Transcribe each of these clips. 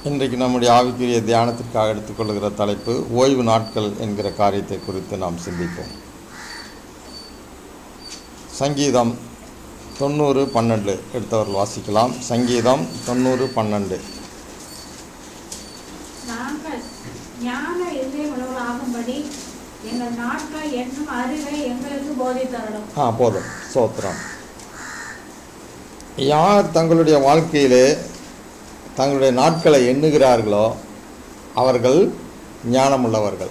இன்றைக்கு நம்முடைய ஆவிக்குரிய தியானத்திற்காக எடுத்துக்கொள்கிற தலைப்பு ஓய்வு நாட்கள் என்கிற காரியத்தை குறித்து நாம் சிந்திப்போம் சங்கீதம் தொண்ணூறு பன்னெண்டு எடுத்தவர்கள் வாசிக்கலாம் சங்கீதம் தொண்ணூறு பன்னெண்டு நாங்கள் ஞான இதய உணவாகும்படி எங்கள் நாட்கள் என்னும் அறிவை எங்களுக்கு போதித்தரணும் ஆ போதும் சோத்திரம் யார் தங்களுடைய வாழ்க்கையிலே தங்களுடைய நாட்களை எண்ணுகிறார்களோ அவர்கள் ஞானமுள்ளவர்கள்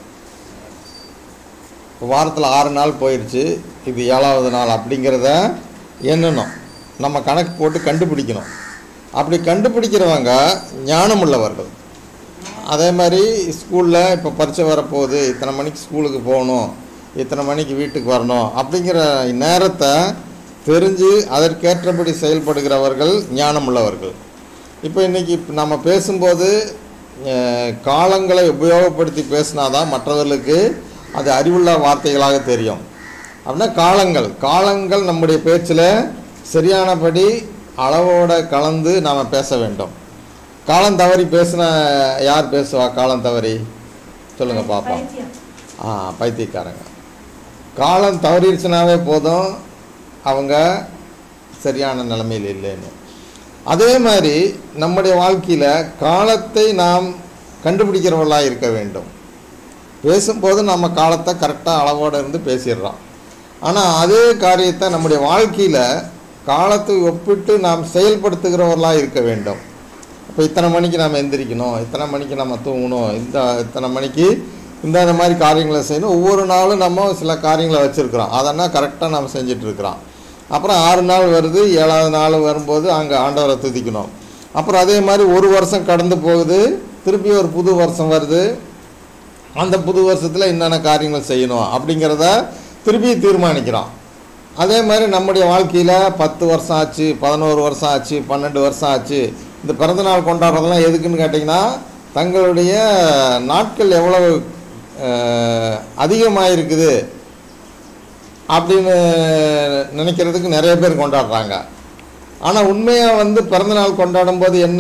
இப்போ வாரத்தில் ஆறு நாள் போயிடுச்சு இது ஏழாவது நாள் அப்படிங்கிறத எண்ணணும் நம்ம கணக்கு போட்டு கண்டுபிடிக்கணும் அப்படி கண்டுபிடிக்கிறவங்க ஞானமுள்ளவர்கள் அதே மாதிரி ஸ்கூலில் இப்போ பரீட்சை வரப்போகுது இத்தனை மணிக்கு ஸ்கூலுக்கு போகணும் இத்தனை மணிக்கு வீட்டுக்கு வரணும் அப்படிங்கிற நேரத்தை தெரிஞ்சு அதற்கேற்றபடி செயல்படுகிறவர்கள் ஞானமுள்ளவர்கள் இப்போ இன்றைக்கி நம்ம பேசும்போது அஹ், காலங்களை உபயோகப்படுத்தி பேசினாதான் மற்றவர்களுக்கு அது அறிவுள்ள வார்த்தைகளாக தெரியும் அப்படின்னா காலங்கள் காலங்கள் நம்முடைய பேச்சில் சரியானபடி அளவோட கலந்து நாம் பேச வேண்டும் காலம் தவறி பேசின யார் பேசுவா காலம் தவறி சொல்லுங்க பாப்போம் பைத்தியம். ஆ பைத்தியக்காரங்க காலம் தவறிடுச்சுனாவே போதும் அவங்க சரியான நிலைமையில் இல்லைன்னு அதே மாதிரி நம்முடைய வாழ்க்கையில் காலத்தை நாம் கண்டுபிடிக்கிறவர்களாக இருக்க வேண்டும் பேசும்போது நம்ம காலத்தை கரெக்டாக அளவோடு இருந்து பேசிடுறோம் ஆனால் அதே காரியத்தை நம்முடைய வாழ்க்கையில் காலத்தை ஒப்பிட்டு நாம் செயல்படுத்துகிறவர்களாக இருக்க வேண்டும் இப்போ இத்தனை மணிக்கு நாம் எந்திரிக்கணும் இத்தனை மணிக்கு நம்ம தூங்கணும் இந்த இத்தனை மணிக்கு இந்த இந்த மாதிரி காரியங்களை செய்யணும் ஒவ்வொரு நாளும் நம்ம சில காரியங்களை வச்சுருக்குறோம் அதெல்லாம் கரெக்டாக நம்ம செஞ்சிட்ருக்குறோம் அப்புறம் ஆறு நாள் வருது ஏழாவது நாள் வரும்போது அங்கே ஆண்டவரை துதிக்கணும் அப்புறம் அதே மாதிரி ஒரு வருஷம் கடந்து போகுது திருப்பி ஒரு புது வருஷம் வருது அந்த புது வருஷத்தில் என்னென்ன காரியங்கள் செய்யணும் அப்படிங்கிறத திருப்பி தீர்மானிக்கிறோம் அதே மாதிரி நம்முடைய வாழ்க்கையில் பத்து வருஷம் ஆச்சு பதினோரு வருஷம் ஆச்சு பன்னெண்டு வருஷம் ஆச்சு இந்த பிறந்தநாள் கொண்டாடுறதெல்லாம் எதுக்குன்னு கேட்டிங்கன்னா தங்களுடைய நாட்கள் எவ்வளவு அதிகமாக இருக்குது அப்படின்னு நினைக்கிறதுக்கு நிறைய பேர் கொண்டாடுறாங்க ஆனால் உண்மையாக வந்து பிறந்தநாள் கொண்டாடும் போது என்ன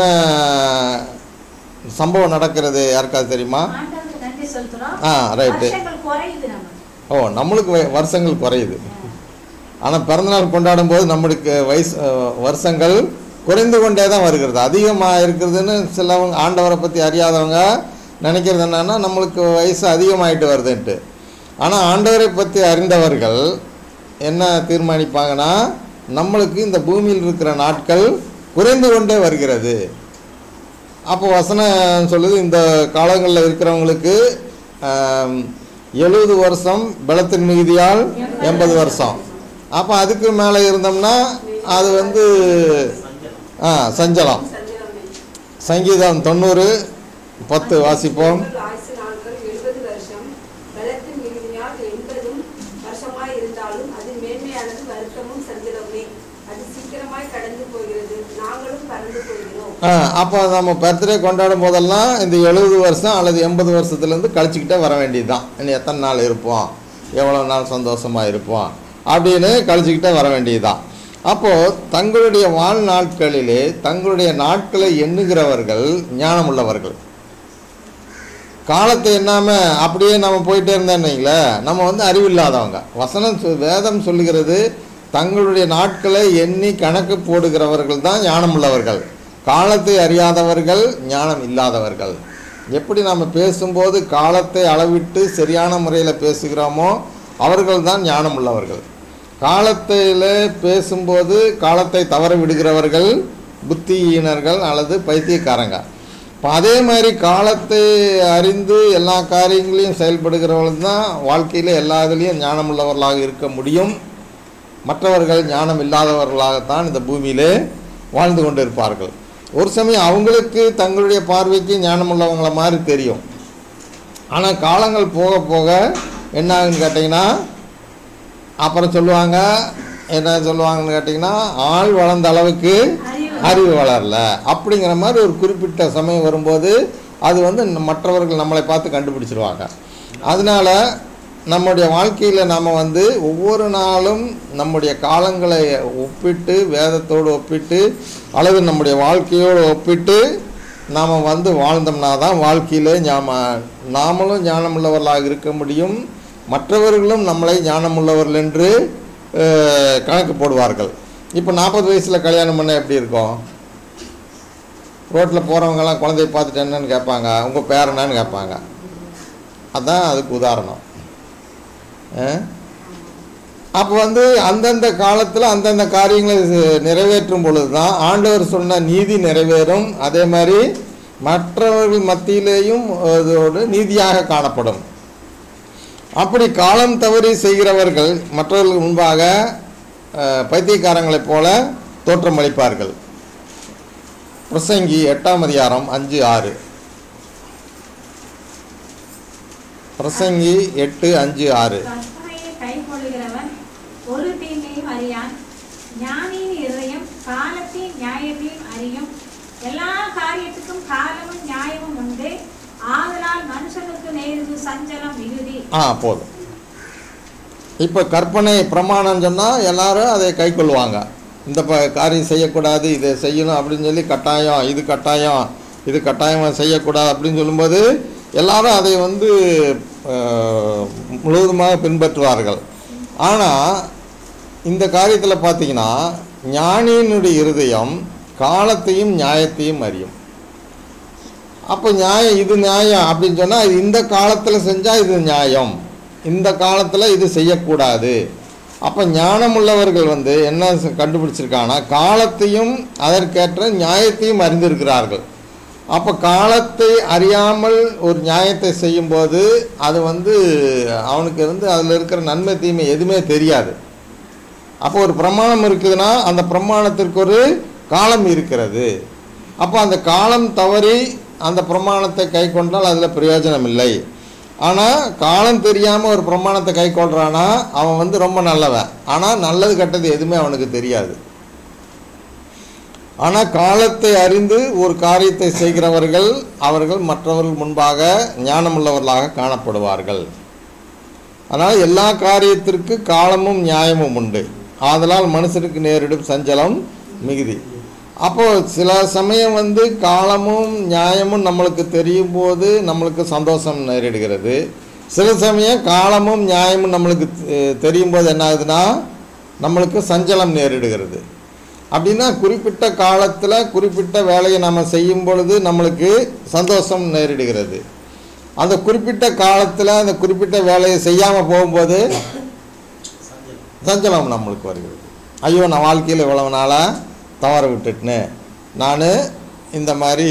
சம்பவம் நடக்கிறது யாருக்காவது தெரியுமா ஆண்டவருக்கு நன்றி செலுத்துறோம் ஆ ரைட்டு வருஷங்கள் குறையுது நம்ம ஓ நம்மளுக்கு வ- வருஷங்கள் குறையுது ஆனால் பிறந்தநாள் கொண்டாடும் போது நம்மளுக்கு வயசு அஹ், வருஷங்கள் குறைந்து கொண்டே தான் வருகிறது அதிகமாக இருக்கிறதுன்னு சிலவங்க ஆண்டவரை பற்றி அறியாதவங்க நினைக்கிறது என்னன்னா நம்மளுக்கு வயசு அதிகமாயிட்டு வருதுன்ட்டு ஆனால் ஆண்டவரை பற்றி அறிந்தவர்கள் என்ன தீர்மானிப்பாங்கன்னா நம்மளுக்கு இந்த பூமியில் இருக்கிற நாட்கள் குறைந்து கொண்டே வருகிறது அப்போ வசனம் சொல்லுது இந்த காலங்களில் இருக்கிறவங்களுக்கு எழுபது வருஷம் பலத்தின் மிகுதியால் எண்பது வருஷம் அப்போ அதுக்கு மேலே இருந்தோம்னா அது வந்து ஆ சஞ்சலம் சங்கீதம் தொண்ணூறு பத்து வாசிப்போம் உங்கள் ஆயுசு நாட்கள் எழுபது வருஷம் பலத்தின் மிகுதியால் எண்பதும் வருஷமாய் இருந்தாலும் அது மேன்மையானது வருத்தமும் சஞ்சலமே அது சீக்கிரமாய் கடந்து போகிறது நாங்களும் பறந்து போகிறோம் ஆ அப்போ நம்ம பர்த்டே கொண்டாடும் போதெல்லாம் இந்த எழுபது வருஷம் அல்லது எண்பது வருஷத்துலேருந்து கழிச்சுக்கிட்டே வர வேண்டியது தான் இன்னும் எத்தனை நாள் இருப்போம் எவ்வளோ நாள் சந்தோஷமாக இருப்போம் அப்படின்னு கழிச்சுக்கிட்டே வர வேண்டியது தான் அப்போது தங்களுடைய வாழ்நாட்களிலே தங்களுடைய நாட்களை எண்ணுகிறவர்கள் ஞானமுள்ளவர்கள் காலத்தை எண்ணாம அப்படியே நம்ம போயிட்டே இருந்தோம்னு வைங்களேன் நம்ம வந்து அறிவில்லாதவங்க வசனம் சொ- வேதம் சொல்லுகிறது தங்களுடைய நாட்களை எண்ணி கணக்கு போடுகிறவர்கள் தான் ஞானமுள்ளவர்கள் காலத்தை அறியாதவர்கள் ஞானம் இல்லாதவர்கள் எப்படி நம்ம பேசும்போது காலத்தை அளவிட்டு சரியான முறையில் பேசுகிறோமோ அவர்கள் தான் ஞானமுள்ளவர்கள் காலத்தில் பேசும்போது காலத்தை தவற விடுகிறவர்கள் புத்தியீனர்கள் அல்லது பைத்தியக்காரங்க இப்போ அதே மாதிரி காலத்தை அறிந்து எல்லா காரியங்களையும் செயல்படுகிறவர்கள் தான் வாழ்க்கையில் எல்லா இதுலேயும் ஞானமுள்ளவர்களாக இருக்க முடியும் மற்றவர்கள் ஞானம் இல்லாதவர்களாகத்தான் இந்த பூமியிலே வாழ்ந்து கொண்டு இருப்பார்கள் ஒரு சமயம் அவங்களுக்கு தங்களுடைய பார்வைக்கு ஞானமுள்ளவங்கள மாதிரி தெரியும் ஆனால் காலங்கள் போக போக என்ன ஆகுன்னு கேட்டிங்கன்னா அப்புறம் சொல்லுவாங்க என்ன சொல்லுவாங்கன்னு கேட்டிங்கன்னா ஆள் வளர்ந்த அளவுக்கு அறிவு அறிவு வளரல அப்படிங்கிற மாதிரி ஒரு குறிப்பிட்ட சமயம் வரும்போது அது வந்து மற்றவர்கள் நம்மளை பார்த்து கண்டுபிடிச்சிருவாங்க அதனால நம்முடைய வாழ்க்கையில் நம்ம வந்து ஒவ்வொரு நாளும் நம்முடைய காலங்களை ஒப்பிட்டு வேதத்தோடு ஒப்பிட்டு அல்லது நம்முடைய வாழ்க்கையோடு ஒப்பிட்டு நாம் வந்து வாழ்ந்தோம்னா தான் வாழ்க்கையில் ஞாம நாமளும் ஞானமுள்ளவர்களாக இருக்க முடியும் மற்றவர்களும் நம்மளை ஞானமுள்ளவர்கள் என்று அஹ், கணக்கு போடுவார்கள் இப்போ நாற்பது வயசில் கல்யாணம் பண்ண எப்படி இருக்கும் ரோட்டில் போகிறவங்கெல்லாம் குழந்தைய பார்த்துட்டு என்னன்னு கேட்பாங்க உங்கள் பேர் என்னன்னு கேட்பாங்க அதான் அதுக்கு உதாரணம் அப்போ வந்து அந்தந்த காலத்தில் அந்தந்த காரியங்களை செ- நிறைவேற்றும் பொழுது தான் ஆண்டவர் சொன்ன நீதி நிறைவேறும் அதே மாதிரி மற்றவர்கள் மத்தியிலேயும் அதோடு நீதியாக காணப்படும் அப்படி காலம் தவறி செய்கிறவர்கள் மற்றவர்களுக்கு முன்பாக அஹ், பைத்தியக்காரங்களைப் போல தோற்றமளிப்பார்கள் பிரசங்கி எட்டாம் அதிகாரம் அஞ்சு ஆறு பிரசங்கி எட்டு அஞ்சு ஆறு கற்பனையை கைக்கொள்கிறவன் ஒரு தீமையும் அறியான் ஞானியின் இதயம் காலத்தையும் நியாயத்தையும் அறியும் எல்லா காரியத்துக்கும் காலமும் நியாயமும் உண்டு ஆதலால் மனுஷனுக்கு நேருது சஞ்சலம் மிகுதி ஆ போதும் இப்போ கற்பனை பிரமாணம் சொன்னால் எல்லாரும் அதை கை கொள்வாங்க இந்த ப காரியம் செய்யக்கூடாது இதை செய்யணும் அப்படின்னு சொல்லி கட்டாயம் இது கட்டாயம் இது கட்டாயமாக செய்யக்கூடாது அப்படின்னு சொல்லும்போது எல்லாரும் அதை வந்து அஹ், முழுவதுமாக பின்பற்றுவார்கள் ஆனால் இந்த காரியத்தில் பார்த்தீங்கன்னா ஞானியினுடைய இருதயம் காலத்தையும் நியாயத்தையும் அறியும் அப்போ நியாயம் இது நியாயம் அப்படின்னு சொன்னால் இது இந்த காலத்தில் செஞ்சால் இது நியாயம் இந்த காலத்தில் இது செய்யக்கூடாது அப்போ ஞானமுள்ளவர்கள் வந்து என்ன ச- கண்டுபிடிச்சிருக்காங்கன்னா காலத்தையும் அதற்கேற்ற நியாயத்தையும் அறிந்திருக்கிறார்கள் அப்போ காலத்தை அறியாமல் ஒரு நியாயத்தை செய்யும்போது அது வந்து அவனுக்கு வந்து அதில் இருக்கிற நன்மை தீமை எதுவுமே தெரியாது அப்போ ஒரு பிரமாணம் இருக்குதுன்னா அந்த பிரமாணத்திற்கு ஒரு காலம் இருக்கிறது அப்போ அந்த காலம் தவறி அந்த பிரமாணத்தை கை கொண்டால் அதில் பிரயோஜனம் இல்லை ஆனால் காலம் தெரியாமல் ஒரு பிரமாணத்தை கை கொள்றானா அவன் வந்து ரொம்ப நல்லவன் ஆனால் நல்லது கெட்டது எதுவுமே அவனுக்கு தெரியாது ஆனால் காலத்தை அறிந்து ஒரு காரியத்தை செய்கிறவர்கள் அவர்கள் மற்றவர்கள் முன்பாக ஞானமுள்ளவர்களாக காணப்படுவார்கள் அதனால் எல்லா காரியத்திற்கு காலமும் நியாயமும் உண்டு ஆதலால் மனுஷனுக்கு நேரிடும் சஞ்சலம் மிகுதி அப்போ சில சமயம் வந்து காலமும் நியாயமும் நம்மளுக்கு தெரியும் போது நம்மளுக்கு சந்தோஷம் நேரிடுகிறது சில சமயம் காலமும் நியாயமும் நம்மளுக்கு தெ- தெரியும் போது என்ன ஆகுதுன்னா நம்மளுக்கு சஞ்சலம் நேரிடுகிறது அப்படின்னா குறிப்பிட்ட காலத்தில் குறிப்பிட்ட வேலையை நம்ம செய்யும் பொழுது நம்மளுக்கு சந்தோஷம் நேரிடுகிறது அந்த குறிப்பிட்ட காலத்தில் அந்த குறிப்பிட்ட வேலையை செய்யாமல் போகும்போது சஞ்சலம் நம்மளுக்கு வருகிறது ஐயோ நான் வாழ்க்கையில் இவ்வளவு நாளாக தவற விட்டுட்டேன்னு நான் இந்த மாதிரி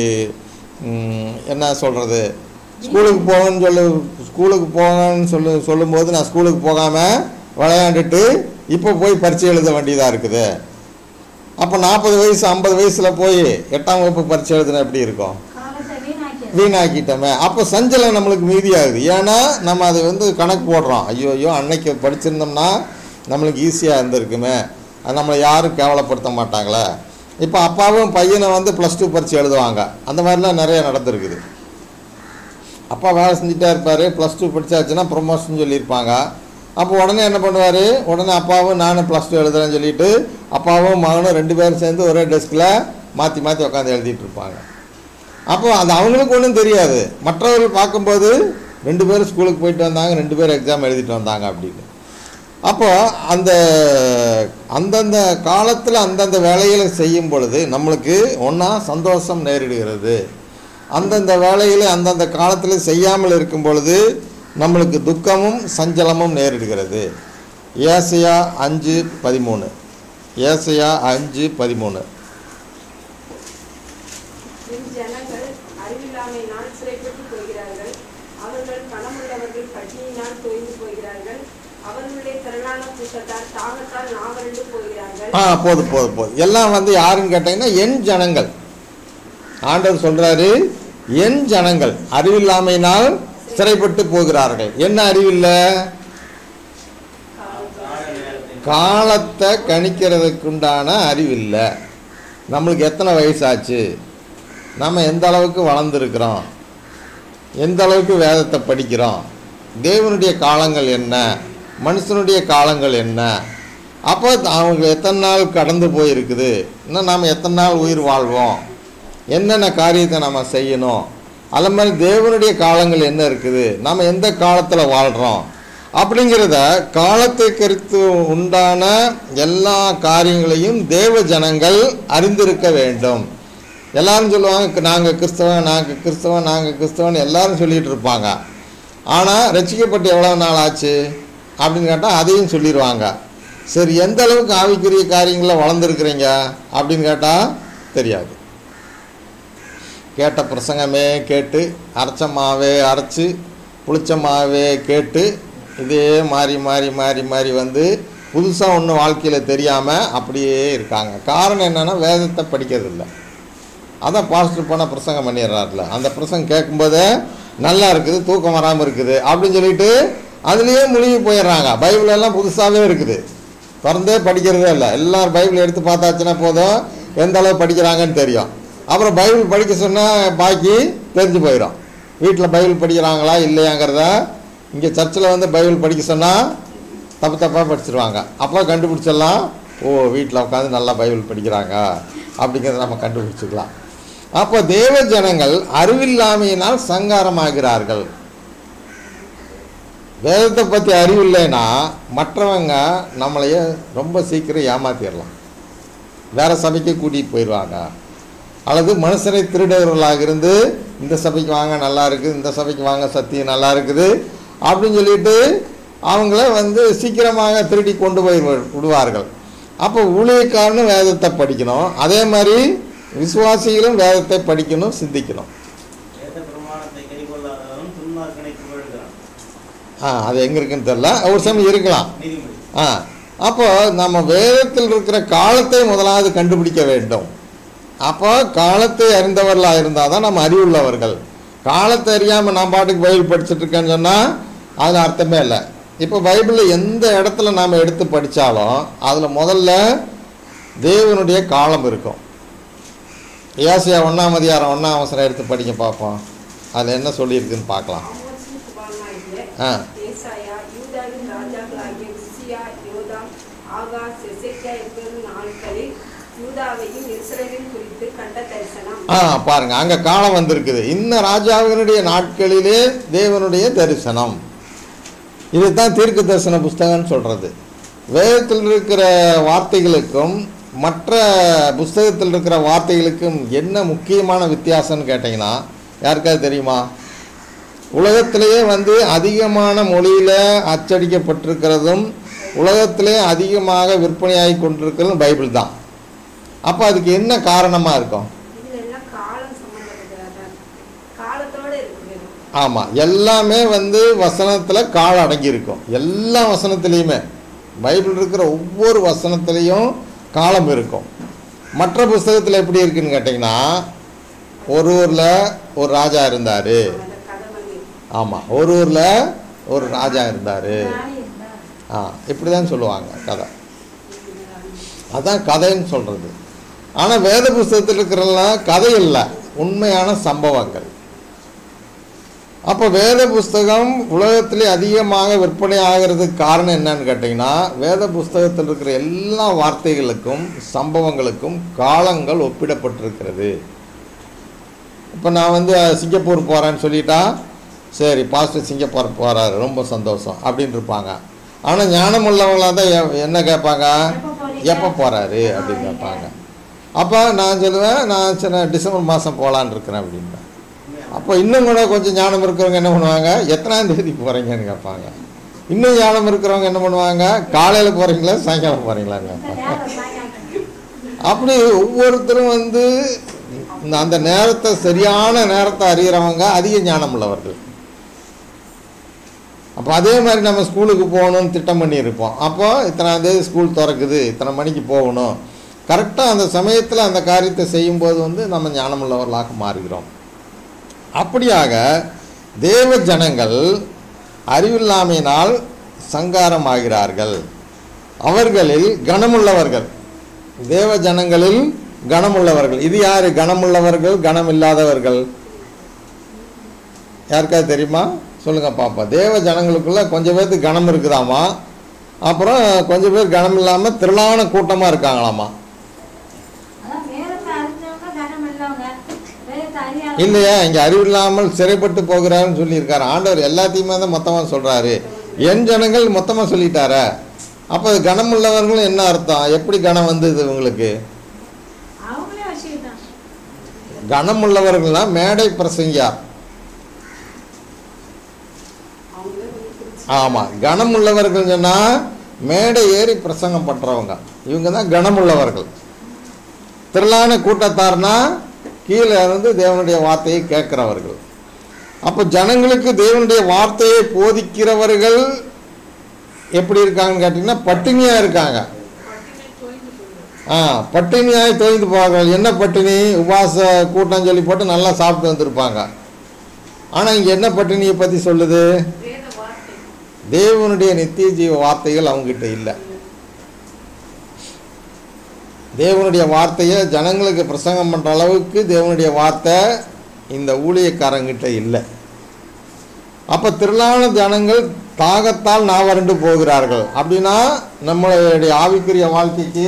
ம், என்ன சொல்கிறது ஸ்கூலுக்கு போகணும்னு சொல்லு ஸ்கூலுக்கு போகணும்னு சொல்லு சொல்லும்போது நான் ஸ்கூலுக்கு போகாமல் விளையாண்டுட்டு இப்போ போய் பரீட்சை எழுத வேண்டியதாக இருக்குது அப்போ நாற்பது வயசு ஐம்பது வயசில் போய் எட்டாம் வகுப்பு பரீட்சை எழுதுனா எப்படி இருக்கும் காலத்தை வீணாக்கி வீணாக்கிட்டோமே அப்போ சஞ்சலம் நம்மளுக்கு மீதியாகுது ஏன்னா நம்ம அதை வந்து கணக்கு போடுறோம் ஐயோ ஐயோ அன்னைக்கு படிச்சிருந்தோம்னா நம்மளுக்கு ஈஸியாக இருந்திருக்குமே அது நம்மளை யாரும் கேவலப்படுத்த மாட்டாங்களே இப்போ அப்பாவும் பையனை வந்து ப்ளஸ் டூ பரீட்சை எழுதுவாங்க அந்த மாதிரிலாம் நிறைய நடந்திருக்குது அப்பா வேலை செஞ்சுட்டே இருப்பார் ப்ளஸ் டூ படிச்சாச்சுன்னா ப்ரொமோஷன் சொல்லியிருப்பாங்க அப்போ உடனே என்ன பண்ணுவார் உடனே அப்பாவும் நானும் ப்ளஸ் டூ எழுதுறேன்னு சொல்லிட்டு அப்பாவும் மகனும் ரெண்டு பேரும் சேர்ந்து ஒரே டெஸ்கில் மாற்றி மாற்றி உட்காந்து எழுதிட்டு இருப்பாங்க அப்போ அது அவங்களுக்கு ஒன்றும் தெரியாது மற்றவர்கள் பார்க்கும்போது ரெண்டு பேரும் ஸ்கூலுக்கு போயிட்டு வந்தாங்க ரெண்டு பேரும் எக்ஸாம் எழுதிட்டு வந்தாங்க அப்படின்னு அப்போ அந்த அந்தந்த காலத்தில் அந்தந்த வேலைகளை செய்யும் பொழுது நம்மளுக்கு ஒன்றா சந்தோஷம் நேரிடுகிறது அந்தந்த வேலைகளை அந்தந்த காலத்தில் செய்யாமல் இருக்கும் பொழுது நம்மளுக்கு துக்கமும் சஞ்சலமும் நேரிடுகிறது ஏசையா அஞ்சு பதிமூணு ஏசையா அஞ்சு பதிமூணு என் ஜனங்கள் அறிவில்லாமையினால் சிறைப்பட்டு போகிறார்கள் அவர்கள் பணமுள்ளவர்கள் பட்டினியினால் தொய்ந்து போகிறார்கள் அவர்களுடைய திரளான கூட்டத்தால் தாகத்தால் நாவரண்டு போகிறார்கள் ஆ போதும் போதும் போதும் எல்லாம் வந்து யாருன்னு கேட்டிங்கன்னா என் ஜனங்கள் ஆண்டவர் சொல்றாரு என் ஜனங்கள் அறிவில்லாமையினால் சிறைப்பட்டு போகிறார்கள் என்ன அறிவில்லை காலத்தை கணிக்கிறதுக்குண்டான அறிவில்லை நம்மளுக்கு எத்தனை வயசாச்சு நம்ம எந்த அளவுக்கு வளர்ந்துருக்கிறோம் எந்த அளவுக்கு வேதத்தை படிக்கிறோம் தேவனுடைய காலங்கள் என்ன மனுஷனுடைய காலங்கள் என்ன அப்போ அவங்க எத்தனை நாள் கடந்து போயிருக்குது இன்னும் நாம் எத்தனை நாள் உயிர் வாழ்வோம் என்னென்ன காரியத்தை நம்ம செய்யணும் அது மாதிரி தேவனுடைய காலங்கள் என்ன இருக்குது நம்ம எந்த காலத்தில் வாழ்கிறோம் அப்படிங்கிறத காலத்தை கருத்து உண்டான எல்லா காரியங்களையும் தேவ ஜனங்கள் அறிந்திருக்க வேண்டும் எல்லாரும் சொல்லுவாங்க நாங்கள் கிறிஸ்தவன் நாங்கள் கிறிஸ்தவன் நாங்கள் கிறிஸ்தவன் எல்லாரும் சொல்லிட்டு இருப்பாங்க ஆனால் ரசிக்கப்பட்டு எவ்வளோ நாள் ஆச்சு அப்படின்னு கேட்டால் அதையும் சொல்லிடுவாங்க சரி எந்த அளவுக்கு ஆவிக்குரிய காரியங்களில் வளர்ந்துருக்குறீங்க அப்படின்னு கேட்டால் தெரியாது கேட்ட பிரசங்கமே கேட்டு அரைச்ச மாவே அரைச்சி புளிச்ச மாவே கேட்டு இதே மாறி மாறி மாறி மாறி வந்து புதுசாக ஒன்றும் வாழ்க்கையில் தெரியாமல் அப்படியே இருக்காங்க காரணம் என்னென்னா வேதத்தை படிக்கிறதில்ல அதான் பாஸ்டர் போனால் பிரசங்கம் பண்ணிடுறாருல அந்த பிரசங்கம் கேட்கும்போதே நல்லா இருக்குது தூக்கம் வராமல் இருக்குது அப்படின்னு சொல்லிட்டு அதுலேயே மூழ்கி போயிடுறாங்க பைபிள் எல்லாம் புதுசாகவே இருக்குது திறந்தே படிக்கிறதே இல்லை எல்லாரும் பைபிள் எடுத்து பார்த்தாச்சுன்னா போதும் எந்த அளவு படிக்கிறாங்கன்னு தெரியும் அப்புறம் பைபிள் படிக்க சொன்னால் பாக்கி தெரிஞ்சு போயிடும் வீட்டில் பைபிள் படிக்கிறாங்களா இல்லையாங்கிறத இங்கே சர்ச்சில் வந்து பைபிள் படிக்க சொன்னால் தப்பு தப்பாக படிச்சிருவாங்க அப்போ கண்டுபிடிச்சிடலாம் ஓ வீட்டில் உட்காந்து நல்லா பைபிள் படிக்கிறாங்க அப்படிங்கிறத நம்ம கண்டுபிடிச்சிக்கலாம் அப்போ தேவ ஜனங்கள் அறிவில்லாமையினால் சங்காரமாகிறார்கள் வேதத்தை பற்றி அறிவு இல்லைன்னா மற்றவங்க நம்மளைய ரொம்ப சீக்கிரம் ஏமாத்திடலாம் வேற சபைக்கு கூட்டிகிட்டு போயிடுவாங்க அல்லது மனுஷனை திருடர்களாக இருந்து இந்த சபைக்கு வாங்க நல்லா இருக்குது இந்த சபைக்கு வாங்க சத்தியம் நல்லா இருக்குது அப்படின்னு சொல்லிட்டு அவங்கள வந்து சீக்கிரமாக திருடி கொண்டு போய் வி- விடுவார்கள் அப்போ ஊழியக்காரனும் வேதத்தை படிக்கணும் அதே மாதிரி விசுவாசிகளும் வேதத்தை படிக்கணும் சிந்திக்கணும் வேத பிரமாணத்தை கைக்கொள்ளாதவன் துன்மார்க்கனை புகழ்கிறான் ஆ அது எங்கே இருக்குன்னு தெரில ஒரு சமயம் இருக்கலாம் நீதிமொழி ஆ அப்போ நம்ம வேதத்தில் இருக்கிற காலத்தை முதலாவது கண்டுபிடிக்க வேண்டும் அப்போ காலத்தை அறிந்தவர்களாக இருந்தால் தான் நம்ம அறிவுள்ளவர்கள் காலத்தை அறியாமல் நான் பாட்டுக்கு பைபிள் படிச்சுட்டு இருக்கேன்னு சொன்னால் அதில் அர்த்தமே இல்லை இப்போ பைபிளில் எந்த இடத்துல நாம் எடுத்து படித்தாலும் அதில் முதல்ல தேவனுடைய காலம் இருக்கும் ஏசியா ஒன்றாம் அதிகாரம் ஒன்றாம் அவசரம் எடுத்து படிக்க பார்ப்போம் அதில் என்ன சொல்லியிருக்குன்னு பார்க்கலாம் ஆமோத்சின் குமாரனாகிய ஆ ஏசாயா யூதாவின் ராஜாக்களாகிய உசியா யோதாம் ஆகாஸ் எசேக்கியா என்பவரின் நாட்களில் யூதாவையும் இஸ்ரவேலையும் குறித்து கண்ட தரிசனம் ஆ பாருங்க அங்க காலம் வந்திருக்குது இன்ன ராஜாவினுடைய நாட்களிலே தேவனுடைய தரிசனம் இதுதான் தீர்க்க தரிசன புஸ்தகம்னு சொல்றது வேதத்தில் இருக்கிற வார்த்தைகளுக்கும் மற்ற புஸ்தகத்தில் இருக்கிற வார்த்தைகளுக்கும் என்ன முக்கியமான வித்தியாசம்னு கேட்டிங்கன்னா யாருக்காவது தெரியுமா உலகத்திலேயே வந்து அதிகமான மொழியில் அச்சடிக்கப்பட்டிருக்கிறதும் உலகத்திலே அதிகமாக விற்பனையாகி கொண்டிருக்கிறதும் பைபிள் தான் அப்போ அதுக்கு என்ன காரணமாக இருக்கும் இதுல எல்லாம் காலம் சம்பந்தப்பட்டதா காலத்தோட இருக்குது ஆமாம் எல்லாமே வந்து வசனத்தில் காலம் அடங்கியிருக்கும் எல்லா வசனத்துலேயுமே பைபிள் இருக்கிற ஒவ்வொரு வசனத்துலேயும் காலம் இருக்கும் மற்ற புஸ்தகத்தில் எப்படி இருக்குன்னு கேட்டிங்கன்னா ஒரு ஊரில் ஒரு ராஜா இருந்தார் அந்த கதை வந்து ஆமாம் ஒரு ஊரில் ஒரு ராஜா இருந்தார் ராணி இருந்தா ஆ இப்படி தான் சொல்லுவாங்க கதை அதான் கதைன்னு சொல்கிறது ஆனால் வேத புஸ்தகத்தில் இருக்கிறதெல்லாம் கதை இல்லை உண்மையான சம்பவங்கள் அப்போ வேத புஸ்தகம் உலகத்திலே அதிகமாக விற்பனை ஆகிறதுக்கு காரணம் என்னன்னு கேட்டிங்கன்னா வேத புஸ்தகத்தில் இருக்கிற எல்லா வார்த்தைகளுக்கும் சம்பவங்களுக்கும் காலங்கள் ஒப்பிடப்பட்டிருக்கிறது இப்போ நான் வந்து அஹ், சிங்கப்பூர் போகிறேன்னு சொல்லிட்டா சரி பாஸ்டர் சிங்கப்பூர் போகிறாரு ரொம்ப சந்தோஷம் அப்படின்னு இருப்பாங்க ஆனால் ஞானம் உள்ளவங்களாக தான் எ- என்ன கேட்பாங்க எப்போ போறீங்க? எப்போ போகிறாரு அப்படின்னு கேட்பாங்க அப்போ நான் சொல்லுவேன் நான் சில டிசம்பர் மாதம் போகலான்னு இருக்கிறேன் அப்படின்பேன் அப்போ இன்னும் கூட கொஞ்சம் ஞானம் இருக்கிறவங்க என்ன பண்ணுவாங்க எத்தனாம் தேதி போகிறீங்கன்னு கேட்பாங்க இன்னும் ஞானம் இருக்கிறவங்க என்ன பண்ணுவாங்க காலையில் போகிறீங்களா சாயங்காலம் போகிறீங்களான்னு இந்த கேட்பாங்க நேரம் சாயங்காலம் அப்படி ஒவ்வொருத்தரும் வந்து இந்த அந்த நேரத்தை சரியான நேரத்தை அறிகிறவங்க அதிக ஞானம் உள்ளவர்கள் அப்போ அதே மாதிரி நம்ம ஸ்கூலுக்கு போகணும்னு திட்டம் பண்ணியிருப்போம் அப்போ இத்தனாம் தேதி ஸ்கூல் திறக்குது இத்தனை மணிக்கு போகணும் கரெக்டாக அந்த சமயத்தில் அந்த காரியத்தை செய்யும்போது வந்து நம்ம ஞானமுள்ளவர்களாக மாறுகிறோம் அப்படியாக தேவ ஜனங்கள் அறிவில்லாமையினால் சங்காரமாகிறார்கள் அவர்களில் கனமுள்ளவர்கள் தேவ ஜனங்களில் கனமுள்ளவர்கள் இது யாரு கனமுள்ளவர்கள் கனமில்லாதவர்கள் யாருக்காவது தெரியுமா சொல்லுங்க பாப்பா தேவ ஜனங்களுக்குள்ள கொஞ்சம் பேர்த்துக்கு கனம் இருக்குதாமா அப்புறம் கொஞ்சம் பேர் கனம் இல்லாமல் திரளான கூட்டமாக இருக்காங்களாமா அதான் வேதத்தை அறிஞ்சவங்க கனம் இல்லவங்க இல்லையா இங்கே அறிவில்லாமல் சிறைப்பட்டு போகிறாருன்னு சொல்லியிருக்காரு ஆண்டவர் எல்லாத்தையுமே தான் மொத்தமாக சொல்கிறாரு என் ஜனங்கள் மொத்தமாக சொல்லிட்டாரா அப்போ கனம் உள்ளவர்களும் என்ன அர்த்தம் எப்படி கனம் வந்தது உங்களுக்கு அவங்களே வச்சுக்கிட்டான் கனம் உள்ளவர்கள்னா மேடை பிரசங்கியார் அவங்களே வந்து பிரிச்சு ஆமாம் கனம் உள்ளவர்கள் சொன்னால் மேடை ஏறி பிரசங்கம் பண்ணுறவங்க இவங்க தான் கனம் உள்ளவர்கள் திரளான கூட்டத்தார்னா கீழே இருந்து தேவனுடைய வார்த்தையை கேட்கிறவர்கள் அப்போ ஜனங்களுக்கு தேவனுடைய வார்த்தையை போதிக்கிறவர்கள் எப்படி இருக்காங்கன்னு கேட்டிங்கன்னா பட்டினியாக இருக்காங்க ஆ பட்டினியாய் தொய்ந்து போவார்கள் என்ன பட்டினி உபாச கூட்டம் சொல்லி போட்டு நல்லா சாப்பிட்டு வந்திருப்பாங்க ஆனால் இங்கே என்ன பட்டினியை பற்றி சொல்லுது வேத வார்த்தை தேவனுடைய நித்திய ஜீவ வார்த்தைகள் அவங்ககிட்ட இல்லை தேவனுடைய வார்த்தையை ஜனங்களுக்கு பிரசங்கம் பண்ணுற அளவுக்கு தேவனுடைய வார்த்தை இந்த ஊழியக்காரங்கிட்ட இல்லை அப்போ திரளான ஜனங்கள் தாகத்தால் நாவறண்டு போகிறார்கள் அப்படின்னா நம்மளுடைய ஆவிக்குரிய வாழ்க்கைக்கு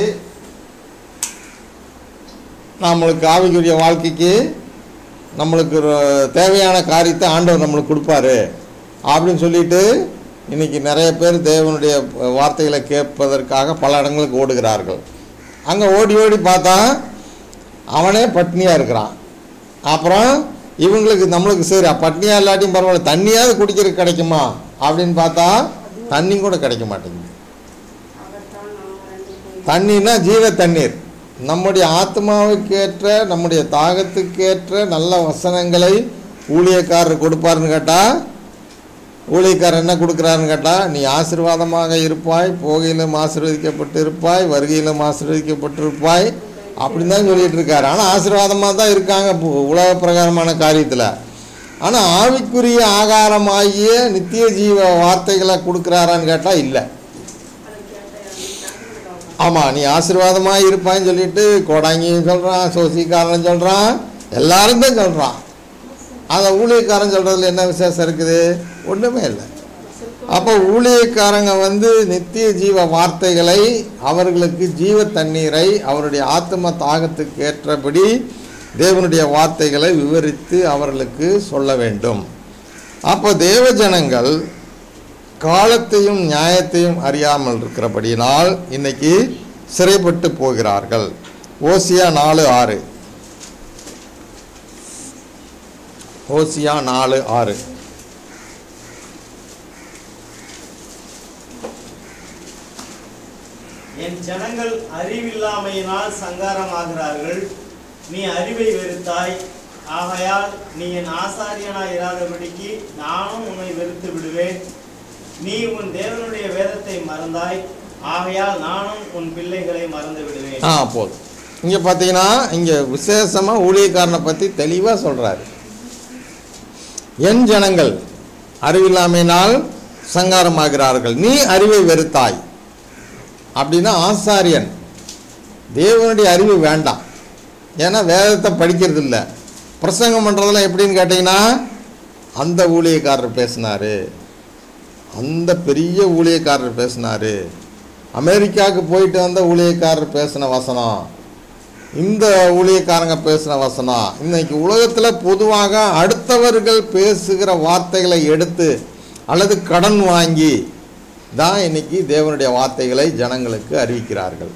நம்மளுக்கு ஆவிக்குரிய வாழ்க்கைக்கு நம்மளுக்கு ஒரு தேவையான காரியத்தை ஆண்டவர் நம்மளுக்கு கொடுப்பாரு அப்படின்னு சொல்லிட்டு இன்னைக்கு நிறைய பேர் தேவனுடைய வார்த்தைகளை கேட்பதற்காக பல இடங்களுக்கு ஓடுகிறார்கள் அங்கே ஓடி ஓடி பார்த்தா அவனே பட்னியாக இருக்கிறான் அப்புறம் இவங்களுக்கு நம்மளுக்கு சரி பட்னியாக இல்லாட்டியும் பரவாயில்ல தண்ணியாவது குடிக்கிறதுக்கு கிடைக்குமா அப்படின்னு பார்த்தா தண்ணி கூட கிடைக்க மாட்டேங்குது அவர்தான் நாம் ரெண்டு போய் தண்ணின்னா ஜீவ தண்ணீர் நம்முடைய ஆத்மாவுக்கேற்ற நம்முடைய தாகத்துக்கேற்ற நல்ல வசனங்களை ஊழியக்காரர் கொடுப்பாருன்னு கேட்டால் ஊழியக்காரர் என்ன கொடுக்குறாருன்னு கேட்டால் நீ ஆசீர்வாதமாக இருப்பாய் போகையிலும் ஆசீர்வதிக்கப்பட்டு இருப்பாய் வருகையிலும் ஆசீர்வதிக்கப்பட்டிருப்பாய் அப்படின்னு தான் சொல்லிட்டு இருக்காரு ஆனால் ஆசீர்வாதமாக தான் இருக்காங்க பு- உலக பிரகாரமான காரியத்தில் ஆனால் ஆவிக்குரிய ஆகாரமாகிய நித்திய ஜீவ வார்த்தைகளை கொடுக்குறாரான்னு கேட்டால் இல்லை அதை கேட்ட ஆமாம் நீ ஆசீர்வாதமாக இருப்பான்னு சொல்லிட்டு கோடாங்கியும் சொல்கிறான் சோசிக்காரன் சொல்கிறான் எல்லாரும் தான் சொல்கிறான் அந்த ஊழியக்காரன் சொல்கிறதுல என்ன விசேஷம் இருக்குது ஒன்றுமே இல்லை அப்போ ஊழியக்காரங்க வந்து நித்திய ஜீவ வார்த்தைகளை அவர்களுக்கு ஜீவ தண்ணீரை அவருடைய ஆத்ம தாகத்துக்கு ஏற்றபடி தேவனுடைய வார்த்தைகளை விவரித்து அவர்களுக்கு சொல்ல வேண்டும் அப்போ தேவ ஜனங்கள் காலத்தையும் நியாயத்தையும் அறியாமல் இருக்கிறபடியினால் இன்னைக்கு சிறைப்பட்டு போகிறார்கள் ஓசியா நாலு ஆறு ஓசியா நாலு ஆறு என் ஜனங்கள் அறிவில்லாமையினால் சங்காரமாகிறார்கள் நீ அறிவை வெறுத்தாய் ஆகையால் நீ என் ஆசாரியனாய் இராதபடிக்கு நானும் உன்னை வெறுத்து விடுவேன் நீ உன் தேவனுடைய வேதத்தை மறந்தாய் ஆகையால் நானும் உன் பிள்ளைகளை மறந்து விடுவேன் ஆ போதும் இங்கே பார்த்தீங்கன்னா இங்கே விசேஷமாக ஊழியக்காரனை பற்றி தெளிவாக சொல்கிறாரு என் ஜனங்கள் அறிவில்லாமையினால் சங்காரமாகிறார்கள் நீ அறிவை வெறுத்தாய் அப்படின்னா ஆசாரியன் தேவனுடைய அறிவு வேண்டாம் ஏன்னா வேதத்தை படிக்கிறது இல்லை பிரசங்கம் பண்ணுறதெல்லாம் எப்படின்னு கேட்டிங்கன்னா அந்த ஊழியக்காரர் பேசினார் அந்த பெரிய ஊழியக்காரர் பேசினார் அமெரிக்காவுக்கு போயிட்டு வந்த ஊழியக்காரர் பேசின வசனம் இந்த ஊழியக்காரங்க பேசின வசனம் இன்னைக்கு உலகத்தில் பொதுவாக அடுத்தவர்கள் பேசுகிற வார்த்தைகளை எடுத்து அல்லது கடன் வாங்கி தான் இன்னைக்கு தேவனுடைய வார்த்தைகளை ஜனங்களுக்கு அறிவிக்கிறார்கள்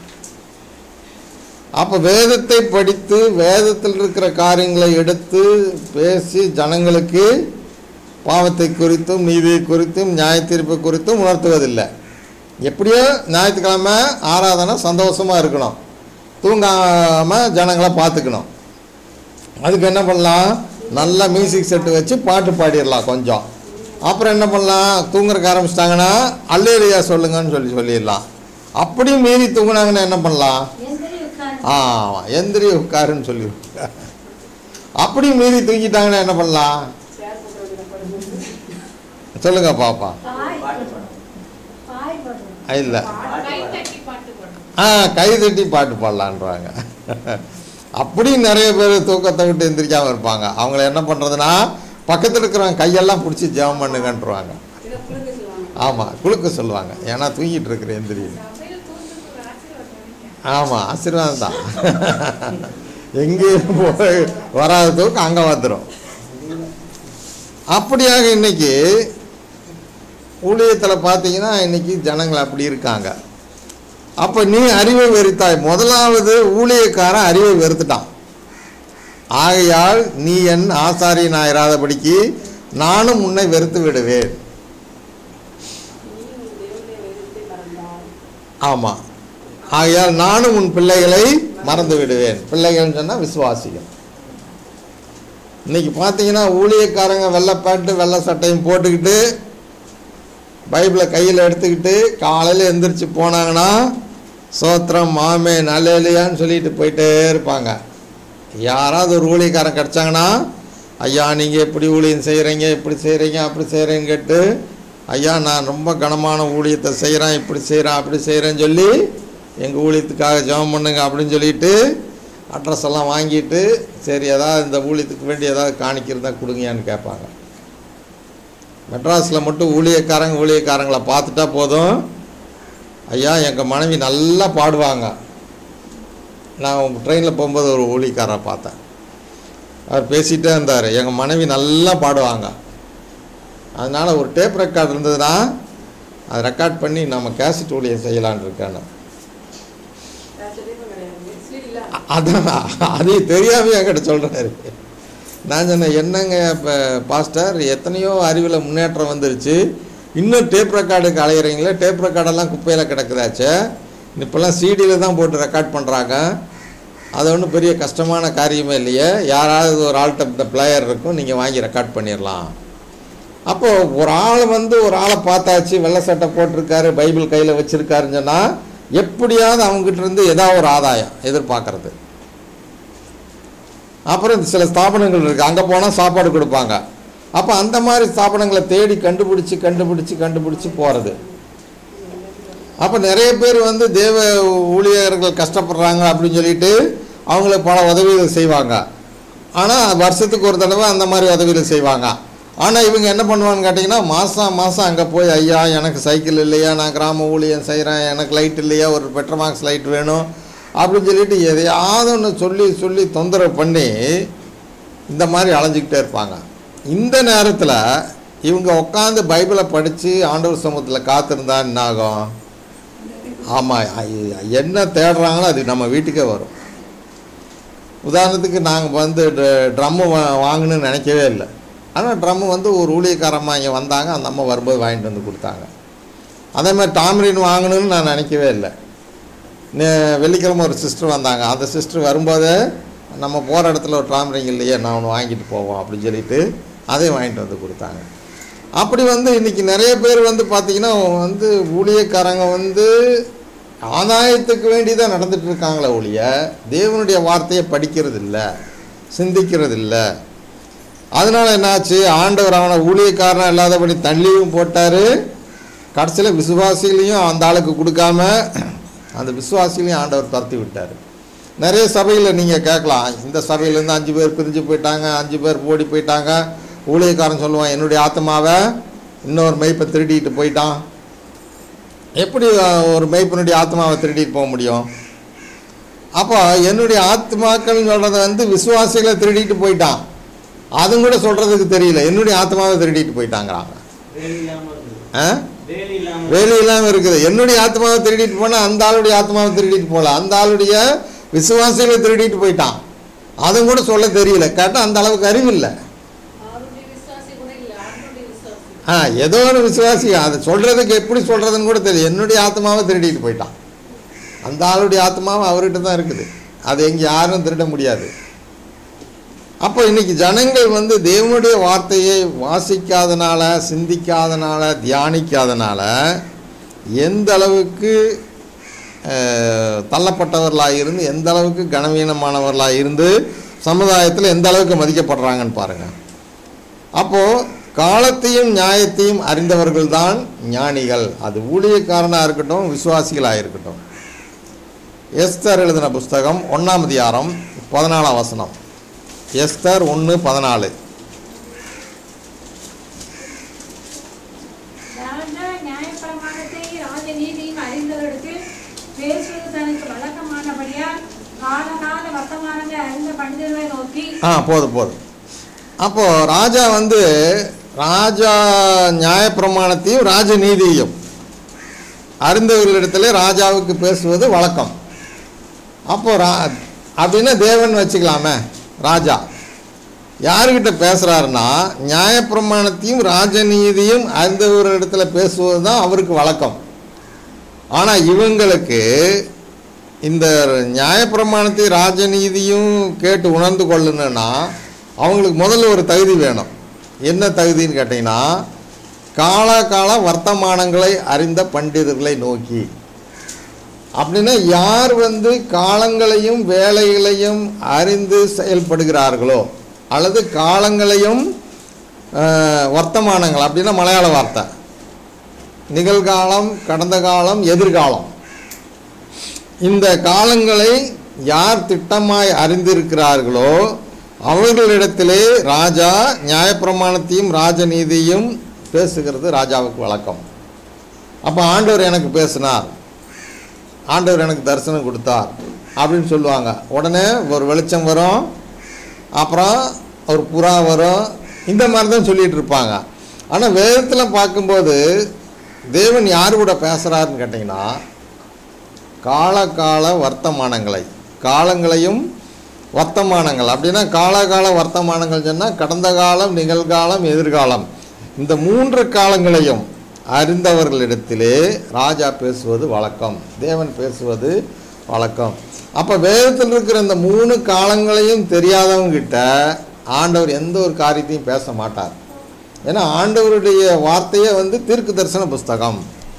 அப்போ வேதத்தை படித்து வேதத்தில் இருக்கிற காரியங்களை எடுத்து பேசி ஜனங்களுக்கு பாவத்தை குறித்தும் நீதியை குறித்தும் நியாயத்தீர்ப்பு குறித்தும் உணர்த்துவதில்லை எப்படியோ ஞாயிற்றுக்கிழமை ஆராதனை சந்தோஷமாக இருக்கணும் தூங்காமல் ஜனங்களை பார்த்துக்கணும் அதுக்கு என்ன பண்ணலாம் நல்லா மியூசிக் செட்டு வச்சு பாட்டு பாடிடலாம் கொஞ்சம் அப்புறம் என்ன பண்ணலாம் தூங்குறக்கு ஆரம்பிச்சிட்டாங்கன்னா அல்லேலியா சொல்லுங்கன்னு சொல்லி சொல்லிடலாம் அப்படியும் மீறி தூங்குனாங்கன்னா என்ன பண்ணலாம் எந்திரி உட்காரு ஆ எந்திரி உட்காருன்னு சொல்லி அப்படியும் மீறி தூங்கிட்டாங்கன்னா என்ன பண்ணலாம் சேர் போட்டு வைக்கிறப்படுது சொல்லுங்க பாப்பா பாய் பாட்டு போடுறோம். பாடணும். பாய் போடுறோம். இல்லை பாட்டு கை பாடணும். தட்டி பாட்டு போடுறோம். ஆ கை தட்டி பாட்டு பாடலான்றாங்க அப்படி நிறைய பேர் தூக்கத்தை விட்டு எந்திரிக்காம இருப்பாங்க அவங்கள என்ன பண்ணுறதுன்னா பக்கத்தில் இருக்கிறவங்க கையெல்லாம் பிடிச்சி ஜெபம் பண்ணுங்கன்றாங்க இதை புழுங்க சொல்லுவாங்க ஆமாம் குளுக்க சொல்லுவாங்க ஏன்னா தூங்கிட்டு இருக்கிற எந்திரி சபையில தூங்குறதுக்கு ஒரு ஆசீர்வாதம் கிடைக்கும். ஆமாம் ஆசீர்வாதம் தான் எங்கேயும் போய் வராத தூக்கம் அங்கே வந்துடும் அப்படியாக இன்னைக்கு ஊழியத்தில் பார்த்தீங்கன்னா இன்னைக்கு ஜனங்கள் அப்படி இருக்காங்க அப்போ நீ அறிவை வெறுத்தாய் முதலாவது ஊழியக்காரன் அறிவை வெறுத்துட்டான் ஆகையால் நீ என் ஆசாரியனாயிராதபடிக்கு நானும் உன்னை வெறுத்து விடுவேன் நீ உன் தேவனுடைய வேதத்தை மறந்தாய் ஆமாம் ஆகையால் நானும் உன் பிள்ளைகளை மறந்து விடுவேன் பிள்ளைகள்னு சொன்னால் விசுவாசிகள் இன்னைக்கு பார்த்தீங்கன்னா ஊழியக்காரங்க வெள்ளை பேண்ட்டு வெள்ளை சட்டையும் போட்டுக்கிட்டு பைபிளை கையில் எடுத்துக்கிட்டு காலையில் எந்திரிச்சு போனாங்கன்னா சோத்திரம் மாமே நல்லலையான்னு சொல்லிட்டு போயிட்டே இருப்பாங்க யாராவது ஒரு ஊழியக்காரன் கிடச்சாங்கன்னா ஐயா நீங்கள் எப்படி ஊழியம் செய்கிறீங்க இப்படி செய்கிறீங்க அப்படி செய்கிறேன்னு கேட்டு ஐயா நான் ரொம்ப கனமான ஊழியத்தை செய்கிறேன் இப்படி செய்கிறேன் அப்படி செய்கிறேன்னு சொல்லி எங்கள் ஊழியத்துக்காக ஜெபம் பண்ணுங்க அப்படின்னு சொல்லிட்டு அட்ரஸ் எல்லாம் வாங்கிட்டு சரி ஏதாவது இந்த ஊழியத்துக்கு வேண்டி ஏதாவது காணிக்கிறதா கொடுங்கயான்னு கேட்பாங்க மெட்ராஸில் மட்டும் ஊழியக்காரங்க ஊழியக்காரங்களை பார்த்துட்டா போதும் ஐயா எங்கள் மனைவி நல்லா பாடுவாங்க நான் ட்ரெயினில் போகும்போது ஒரு ஊழியக்காரரை பார்த்தேன் அவர் பேசிகிட்டே இருந்தார் எங்கள் மனைவி நல்லா பாடுவாங்க அதனால் ஒரு டேப் ரெக்கார்ட் இருந்ததுன்னா அதை ரெக்கார்ட் பண்ணி நம்ம கேசட் ஊழியம் செய்யலான்னு இருக்கேன்னு நான் சொல்லியிருப்பேன் கிடையாது சரி இல்லை அ- அதான் அது தெரியாமல் என்கிட்ட சொல்கிறாரு நான் சொன்னேன் என்னங்க இப்போ பாஸ்டர் எத்தனையோ அறிவில் முன்னேற்றம் வந்துருச்சு இன்னும் டேப் ரெக்கார்டுக்கு அலையிறீங்களே டேப் ரெக்கார்டெல்லாம் குப்பையில் கிடக்குதாச்சே இப்போல்லாம் சிடியில் தான் போட்டு ரெக்கார்ட் பண்ணுறாங்க அது ஒன்றும் பெரிய கஷ்டமான காரியமே இல்லையே யாராவது ஒரு ஆள்கிட்ட இந்த பிளேயர் இருக்கும் நீங்கள் வாங்கி ரெக்கார்ட் பண்ணிடலாம் அப்போது ஒரு ஆள் வந்து ஒரு ஆளை பார்த்தாச்சு வெள்ளை சட்டை போட்டிருக்காரு பைபிள் கையில் வச்சுருக்காருன்னு சொன்னால் எப்படியாவது அவங்ககிட்ட இருந்து ஏதாவது ஒரு ஆதாயம் எதிர்பார்க்கறது அப்புறம் சில ஸ்தாபனங்கள் இருக்குது அங்கே போனால் சாப்பாடு கொடுப்பாங்க அப்போ அந்த மாதிரி ஸ்தாபனங்களை தேடி கண்டுபிடிச்சி கண்டுபிடிச்சி கண்டுபிடிச்சி போகிறது அப்போ நிறைய பேர் வந்து தேவ ஊழியர்கள் கஷ்டப்படுறாங்க அப்படின்னு சொல்லிட்டு அவங்களுக்கு பல உதவிகள் செய்வாங்க ஆனால் வருஷத்துக்கு ஒரு தடவை அந்த மாதிரி உதவிகள் செய்வாங்க ஆனால் இவங்க என்ன பண்ணுவான்னு கேட்டிங்கன்னா மாதம் மாதம் அங்கே போய் ஐயா எனக்கு சைக்கிள் இல்லையா நான் கிராம ஊழியம் செய்கிறேன் எனக்கு லைட் இல்லையா ஒரு பெட்ரோமாக்ஸ் லைட் வேணும் அப்படின்னு சொல்லிட்டு எதையாவது ஒன்று சொல்லி சொல்லி தொந்தரவு பண்ணி இந்த மாதிரி அலைஞ்சிக்கிட்டே இருப்பாங்க இந்த நேரத்தில் இவங்க உட்காந்து பைபிளை படித்து ஆண்டவர் சமூகத்தில் காத்திருந்தா என்ன ஆகும் ஆமாம் என்ன தேடுறாங்களோ அது நம்ம வீட்டுக்கே வரும் உதாரணத்துக்கு நாங்கள் வந்து ட்ரம்மு வாங்கணும்னு நினைக்கவே இல்லை ஆனால் ட்ரம்மு வந்து ஒரு ஊழியக்காரம்மா இங்கே வந்தாங்க அந்த அம்மா வரும்போது வாங்கிட்டு வந்து கொடுத்தாங்க அதே மாதிரி டாமரின் வாங்கணும்னு நான் நினைக்கவே இல்லை நே- வெள்ளிக்கிழமை ஒரு சிஸ்டர் வந்தாங்க அந்த சிஸ்டர் வரும்போதே நம்ம போகிற இடத்துல ஒரு டாமரிங் இல்லையே நான் ஒன்று வாங்கிட்டு போவோம் அப்படின்னு சொல்லிட்டு அதையும் வாங்கிட்டு வந்து கொடுத்தாங்க அப்படி வந்து இன்றைக்கி நிறைய பேர் வந்து பார்த்திங்கன்னா வந்து ஊழியக்காரங்க வந்து ஆதாயத்துக்கு வேண்டி தான் நடந்துட்டு இருக்காங்களே ஒழிய தேவனுடைய வார்த்தையை படிக்கிறது இல்லை சிந்திக்கிறது இல்லை அதனால் என்னாச்சு ஆண்டவர் அவனை ஊழியக்காரன் இல்லாதபடி தள்ளியும் போட்டார் கடைசியில் விசுவாசிகளையும் அந்த ஆளுக்கு கொடுக்காம அந்த விசுவாசிகளையும் ஆண்டவர் துரத்தி விட்டார் நிறைய சபையில் நீங்கள் கேட்கலாம் இந்த சபையிலேருந்து அஞ்சு பேர் பிரிஞ்சு போயிட்டாங்க அஞ்சு பேர் ஓடி போயிட்டாங்க ஊழியக்காரன் சொல்லுவான் என்னுடைய ஆத்மாவை இன்னொரு மெய்ப்பை திருடிட்டு போயிட்டான் எப்படி அஹ், ஒரு மெய்ப்பனுடைய ஆத்மாவை திருடிட்டு போக முடியும் அப்போ என்னுடைய ஆத்மாக்கள்னு சொல்கிறத வந்து விசுவாசிகளை திருடிட்டு போயிட்டான் அதுவும் கூட சொல்கிறதுக்கு தெரியல என்னுடைய ஆத்மாவை திருடிட்டு போயிட்டாங்கிறாங்க வேலை இல்லாம இருக்குது ஆ வேலை இல்லாம வேலை இல்லாமல் இருக்குது என்னுடைய ஆத்மாவை திருடிட்டு போனால் அந்த ஆளுடைய ஆத்மாவை திருடிட்டு போகல அந்த ஆளுடைய விசுவாசிகளை திருடிட்டு போயிட்டான் அதுவும் கூட சொல்ல தெரியல கேட்டால் அந்த அளவுக்கு அறிவு இல்லை அவருடைய விசுவாசி கூட இல்லை ஆண்டோடைய விசுவாசி ஆ ஏதோ ஒரு விசுவாசி அதை சொல்கிறதுக்கு எப்படி சொல்கிறதுன்னு கூட தெரியும் என்னுடைய ஆத்மாவை திருடிட்டு போயிட்டான் அந்த ஆளுடைய ஆத்மாவும் அவர்கிட்ட தான் இருக்குது அதை எங்கே யாரும் திருட முடியாது அப்போ இன்னைக்கு ஜனங்கள் வந்து தேவனுடைய வார்த்தையை வாசிக்காதனால சிந்திக்காதனால தியானிக்காதனால எந்த அளவுக்கு அஹ், தள்ளப்பட்டவர்களாக இருந்து எந்த அளவுக்கு கனவீனமானவர்களாக இருந்து சமுதாயத்தில் எந்த அளவுக்கு மதிக்கப்படுறாங்கன்னு பாருங்கள் அப்போது காலத்தையும் நியாயத்தையும் அறிந்தவர்கள் தான் ஞானிகள் அது ஊழியக்காரனாக இருக்கட்டும் விசுவாசிகளாக இருக்கட்டும் எஸ்தர் எழுதின புஸ்தகம் ஒன்றாம் அதிகாரம் பதினாலாம் வசனம் எஸ்தர் ஒன்று பதினாலு ராஜா நியாயப்பிரமாணத்தை ராஜநீதியும் அறிந்தவர்களுக்கு பேசுவது தனக்கு வழக்கமானபடியால் காலகால வர்த்தமானங்களை அறிந்த நோக்கி ஆ போதும் போதும் அப்போது ராஜா வந்து ராஜா நியாயப்பிரமாணத்தையும் ராஜநீதியையும் அறிந்தவர்களிடத்துல ராஜாவுக்கு பேசுவது வழக்கம் அப்போ ரா அப்படின்னா தேவன் வச்சுக்கலாமே ராஜா யாருக்கிட்ட பேசுகிறாருன்னா நியாயப்பிரமாணத்தையும் ராஜநீதியும் அறிந்தவர்களிடத்துல பேசுவது தான் அவருக்கு வழக்கம் ஆனால் இவங்களுக்கு இந்த நியாயப்பிரமாணத்தையும் ராஜநீதியும் கேட்டு உணர்ந்து கொள்ளணும்னா அவங்களுக்கு முதல்ல ஒரு தகுதி வேணும் என்ன தகுதின்னு கேட்டிங்கன்னா காலகால வர்த்தமானங்களை அறிந்த பண்டிதர்களை நோக்கி அப்படின்னா யார் வந்து காலங்களையும் வேலைகளையும் அறிந்து செயல்படுகிறார்களோ அல்லது காலங்களையும் அஹ், வர்த்தமானங்கள் அப்படின்னா மலையாள வார்த்தை நிகழ்காலம் கடந்த காலம் எதிர்காலம் இந்த காலங்களை யார் திட்டமாய் அறிந்திருக்கிறார்களோ அவர்களிடத்திலே ராஜா நியாயப்பிரமாணத்தையும் ராஜநீதியும் பேசுகிறது ராஜாவுக்கு வழக்கம் அப்போ ஆண்டவர் எனக்கு பேசினார் ஆண்டவர் எனக்கு தரிசனம் கொடுத்தார் அப்படின்னு சொல்லுவாங்க உடனே ஒரு வெளிச்சம் வரும் அப்புறம் ஒரு புறா வரும் இந்த மாதிரி தான் சொல்லிட்டு இருப்பாங்க ஆனால் வேதத்தில் பார்க்கும்போது தேவன் யார் கூட பேசுகிறாருன்னு கேட்டிங்கன்னா காலகால வர்த்தமானங்களை காலங்களையும் வர்த்தமானங்கள் அப்படின்னா காலகால வர்த்தமானங்கள் சொன்னால் கடந்த காலம் நிகழ்காலம் எதிர்காலம் இந்த மூன்று காலங்களையும் அறிந்தவர்களிடத்திலே ராஜா பேசுவது வழக்கம் தேவன் பேசுவது வழக்கம் அப்போ வேதத்தில் இருக்கிற இந்த மூணு காலங்களையும் தெரியாதவங்கிட்ட ஆண்டவர் எந்த ஒரு காரியத்தையும் பேச மாட்டார் ஏன்னா ஆண்டவருடைய வார்த்தையே வந்து தீர்க்க தரிசன புஸ்தகம்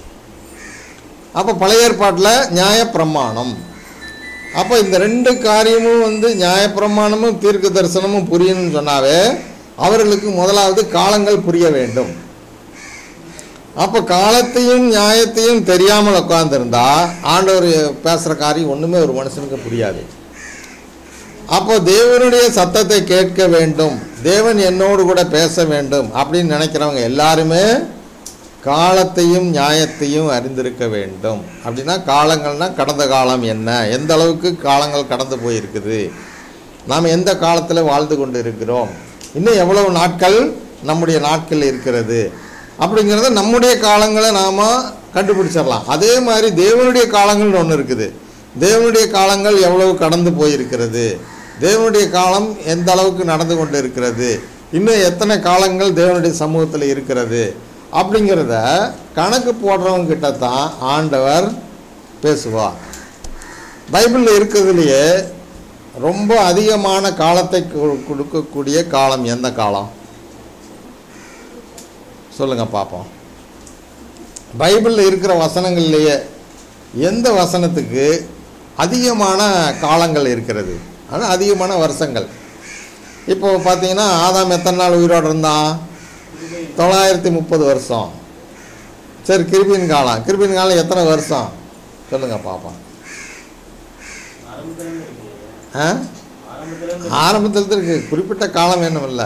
அப்போ பழைய ஏற்பாட்டில் நியாயப்பிரமாணம் அப்போ இந்த ரெண்டு காரியமும் வந்து நியாயப்பிரமாணமும் தீர்க்க தரிசனமும் புரியணும்னு சொன்னாவே அவர்களுக்கு முதலாவது காலங்கள் புரிய வேண்டும் அப்போ காலத்தையும் நியாயத்தையும் தெரியாமல் உட்காந்துருந்தா ஆண்டவர் பேசுகிற காரியம் ஒன்றுமே ஒரு மனுஷனுக்கு புரியாது அப்போ தேவனுடைய சத்தத்தை கேட்க வேண்டும் தேவன் என்னோடு கூட பேச வேண்டும் அப்படின்னு நினைக்கிறவங்க எல்லாருமே காலத்தையும் நியாயத்தையும் அறிந்திருக்க வேண்டும் அப்படின்னா காலங்கள்னா கடந்த காலம் என்ன எந்த அளவுக்கு காலங்கள் கடந்து போயிருக்குது நாம் எந்த காலத்தில் வாழ்ந்து கொண்டு இருக்கிறோம் இன்னும் எவ்வளவு நாட்கள் நம்முடைய நாட்கள் இருக்கிறது அப்படிங்கிறத நம்முடைய காலங்களை நாம் கண்டுபிடிச்சிடலாம் அதே மாதிரி தேவனுடைய காலங்கள்னு ஒன்று இருக்குது தேவனுடைய காலங்கள் எவ்வளவு கடந்து போயிருக்கிறது தேவனுடைய காலம் எந்த அளவுக்கு நடந்து கொண்டு இருக்கிறது இன்னும் எத்தனை காலங்கள் தேவனுடைய சமூகத்தில் இருக்கிறது அப்படிங்கிறத கணக்கு போடுறவங்க கிட்ட தான் ஆண்டவர் பேசுவார் பைபிளில் இருக்கிறதுலையே ரொம்ப அதிகமான காலத்தை கு- கொடுக்கக்கூடிய காலம் எந்த காலம் சொல்லுங்க பார்ப்போம் பைபிளில் இருக்கிற வசனங்கள்லேயே எந்த வசனத்துக்கு அதிகமான காலங்கள் இருக்கிறது ஆனால் அதிகமான வருஷங்கள் இப்போ பார்த்தீங்கன்னா ஆதாம் எத்தனை நாள் உயிரோடு இருந்தான் தொள்ளாயிரத்தி முப்பது வருஷம் சரி கிருபின் காலம் கிருபின் காலம் எத்தனை வருஷம் சொல்லுங்க பாப்போம் ஆரம்பத்திலிருந்து இருக்கு ஆ ஆரம்பத்திலிருந்து ஆரம்பத்தில் இருக்கு குறிப்பிட்ட காலம் வேணுமில்ல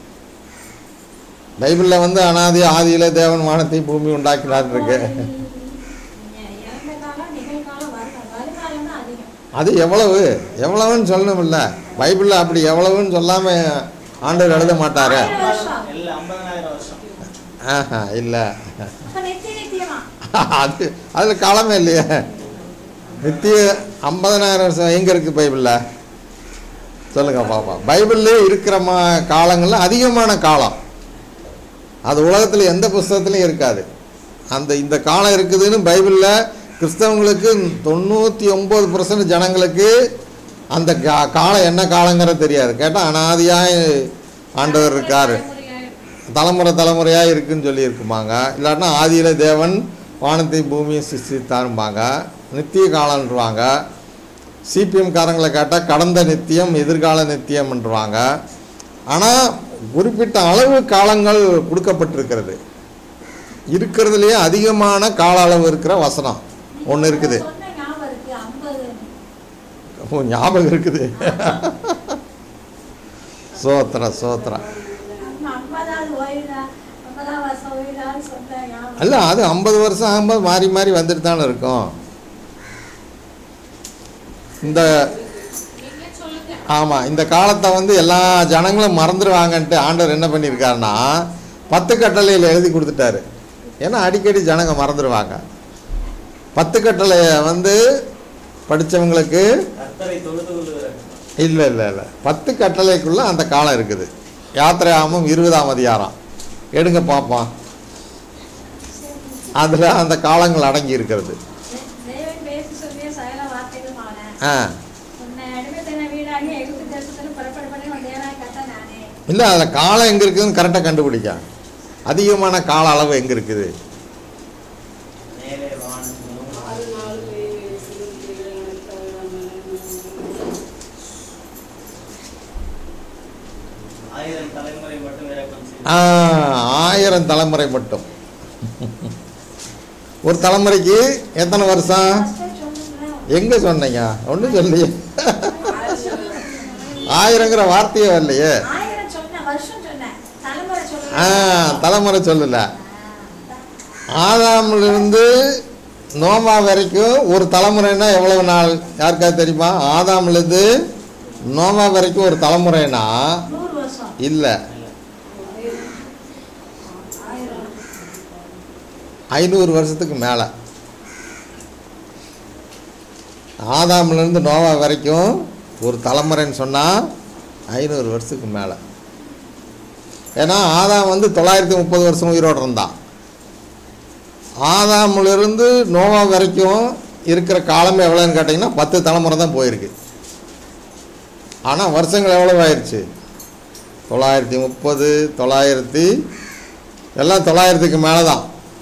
பைபிளில் வந்து அனாதி ஆதியில் தேவன் வானத்தை பூமி உண்டாக்கினார் இருக்கு இறந்த காலம் நிகழ்காலம் வருடம் வருகாலம் தான் அதிகம் அது எவ்வளவு எவ்வளவுன்னு சொல்லணுமில்ல பைபிளில் அப்படி எவ்வளவுன்னு சொல்லாமல் ஆண்டவர் எழுத மாட்டாரு ஆயிரம் வருஷம் இல்லை ஐம்பதனாயிரம் வருஷம் ஆஹா இல்லை அப்ப நித்திய நித்தியமா அது அதில் காலமே இல்லையே நித்திய ஐம்பதனாயிரம் வருஷம் எங்கே இருக்குது பைபிளில் சொல்லுங்க பாப்பா பைபிள்லே இருக்கிற மா காலங்களில் அதிகமான காலம் அது உலகத்தில் எந்த புஸ்தகத்துலையும் இருக்காது அந்த இந்த காலம் இருக்குதுன்னு பைபிளில் கிறிஸ்தவங்களுக்கு தொண்ணூற்றி ஒம்பது பர்சன்ட் ஜனங்களுக்கு அந்த கா காலம் என்ன காலங்கிறது தெரியாது கேட்டால் அனாதியாக ஆண்டவர் இருக்கார் தலைமுறை தலைமுறையாக இருக்குன்னு சொல்லி இருக்குமாங்க இல்லாட்டினா ஆதியில் தேவன் வானத்தை பூமியை சிருஷ்டித்தாரும்பாங்க நித்திய காலன்றுவாங்க சிபிஎம் காரங்களை கேட்டால் கடந்த நித்தியம் எதிர்கால நித்தியம்ன்றுவாங்க ஆனால் குறிப்பிட்ட அளவு காலங்கள் கொடுக்கப்பட்டிருக்கிறது இருக்கிறதுலையே அதிகமான கால அளவு இருக்கிற வசனம் ஒன்று இருக்குது சொன்ன ஞாபகம் இருக்கு ஐம்பது ஓ ஞாபகம் இருக்குது சோத்திர சோத்திரம் ஐம்பதாவது ஓய்வுதா ஐம்பதாம் வருஷம் ஓய்வுதான்னு சொன்ன ஞாபகம் அல்ல அது ஐம்பது வருஷம் ஆகும்போது மாறி மாறி வந்துட்டு தானே இருக்கும் இந்த நீங்களே சொல்லுங்க ஆமாம் இந்த காலத்தை வந்து எல்லா ஜனங்களும் மறந்துடுவாங்கன்ட்டு ஆண்டவர் என்ன பண்ணியிருக்காருன்னா பத்து கட்டளையில் எழுதி கொடுத்துட்டாரு ஏன்னா அடிக்கடி ஜனங்க மறந்துடுவாங்க பத்து கட்டளையை வந்து படித்தவங்களுக்கு கர்த்தரை தொழுது கொள்ளுகிற இல்லை இல்லை இல்லை பத்து கட்டளைக்குள்ளே அந்த காலம் இருக்குது யாத்திரை ஆமம் இருபதாம் அதிகாரம் எடுங்க பார்ப்போம் அதில் அந்த காலங்கள் அடங்கி இருக்கிறது தேவன் பேசி சொல்லிய சகல வார்த்தைகளுமான ஆ உன்னை அடிமைத்தன வீடாகி எகிப்து தேசத்தில் புறப்பட பண்ணி உன் தேவனாய் கத்த நானே இல்லை அதில் காலம் எங்கே இருக்குதுன்னு கரெக்டாக கண்டுபிடிக்க அதிகமான கால அளவு எங்கே இருக்குது மேலே வானத்திலும் ஆறு நாள் வெயில் சிறுத்தைகள் ஆயிரம் தலைமுறை மட்டும் இறக்கம் செய்து ஆ, ஆயிரம் தலைமுறை மட்டும் ஒரு தலைமுறைக்கு எத்தனை வருஷம் ஃபர்ஸ்டே சொன்னீங்களா எங்கே சொன்னீங்க ஒன்றும் சொல்லலையே ஆயிரங்கிற வார்த்தையே வரலையே ஆயிரம் சொன்னேன் வருஷம் சொன்னேன் தலைமுறை ஆ சொல்லல தலைமுறை சொல்லலை ஆதாமிலிருந்து நோமா வரைக்கும் ஒரு தலைமுறைனா எவ்வளவு நாள் யாருக்காவது தெரியுமா ஆதாம்லேருந்து நோமா வரைக்கும் ஒரு தலைமுறைனா நூறு வருஷம் இல்லை ஆயிரம் ஐநூறு வருஷத்துக்கு மேலே ஆதாம்லேருந்து நோவா வரைக்கும் ஒரு தலைமுறைன்னு சொன்னால் ஐநூறு வருஷத்துக்கு மேலே ஏன்னா ஆதாம் வந்து தொள்ளாயிரத்தி முப்பது வருஷம் உயிரோடு இருந்தான் ஆதாமிலிருந்து நோவா வரைக்கும் இருக்கிற காலம் எவ்வளோன்னு கேட்டிங்கன்னா பத்து தலைமுறை தான் போயிருக்கு ஆனால் வருஷங்கள் எவ்வளோ ஆயிடுச்சு தொள்ளாயிரத்தி முப்பது தொள்ளாயிரத்தி எல்லாம் தொள்ளாயிரத்துக்கு மேலே தான்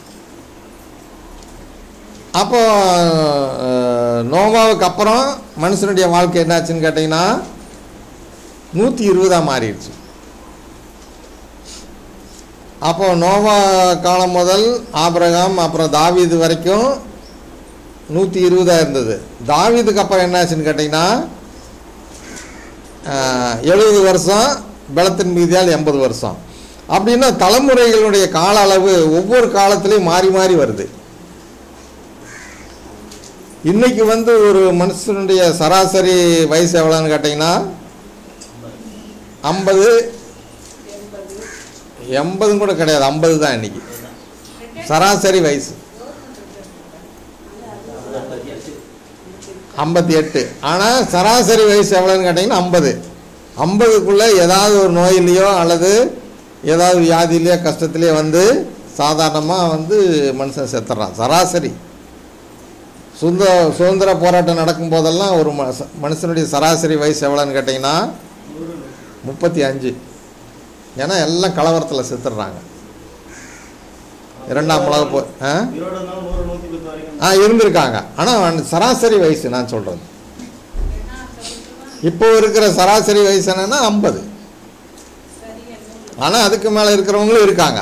அப்போ அஹ், நோவாவுக்கு அப்புறம் மனுஷனுடைய வாழ்க்கை என்னாச்சுன்னு கேட்டிங்கன்னா நூற்றி இருபதாக மாறிடுச்சு அப்போ நோவா காலம் முதல் ஆபிரகாம் அப்புறம் தாவீது வரைக்கும் நூற்றி இருபதாக இருந்தது தாவீதுக்கு அப்புறம் என்னாச்சுன்னு கேட்டிங்கன்னா எழுபது வருஷம் பலத்தின் மீதியால் எண்பது வருஷம் அப்படின்னா தலைமுறைகளுடைய கால அளவு ஒவ்வொரு காலத்துலேயும் மாறி மாறி வருது இன்னைக்கு வந்து ஒரு மனுஷனுடைய சராசரி வயசு எவ்வளோன்னு கேட்டிங்கன்னா ஐம்பது எண்பதும் கூட கிடையாது ஐம்பது தான் இன்னைக்கு சராசரி வயசு ஐம்பத்தி எட்டு ஆனால் சராசரி வயசு எவ்வளோன்னு கேட்டிங்கன்னா ஐம்பது ஐம்பதுக்குள்ளே ஏதாவது ஒரு நோயிலையோ அல்லது ஏதாவது வியாதியிலையோ கஷ்டத்துலேயோ வந்து சாதாரணமாக வந்து மனுஷன் செத்துறான் சராசரி சுதந்திர சுதந்திர போராட்டம் நடக்கும் போதெல்லாம் ஒரு மனுஷ- மனுஷனுடைய சராசரி வயசு எவ்வளோன்னு கேட்டிங்கன்னா முப்பத்தி அஞ்சு ஏன்னா எல்லாம் கலவரத்தில் செத்துடுறாங்க இரண்டாம் உலக போ ஆ உயிரோடு இருந்தாலும் நூறு நூற்றி பத்து வரைக்கும் ஆ இருந்திருக்காங்க ஆனால் சராசரி வயசு நான் சொல்கிறது இப்போ இருக்கிற சராசரி வயசு என்னன்னா ஐம்பது ஆனால் அதுக்கு மேலே இருக்கிறவங்களும் இருக்காங்க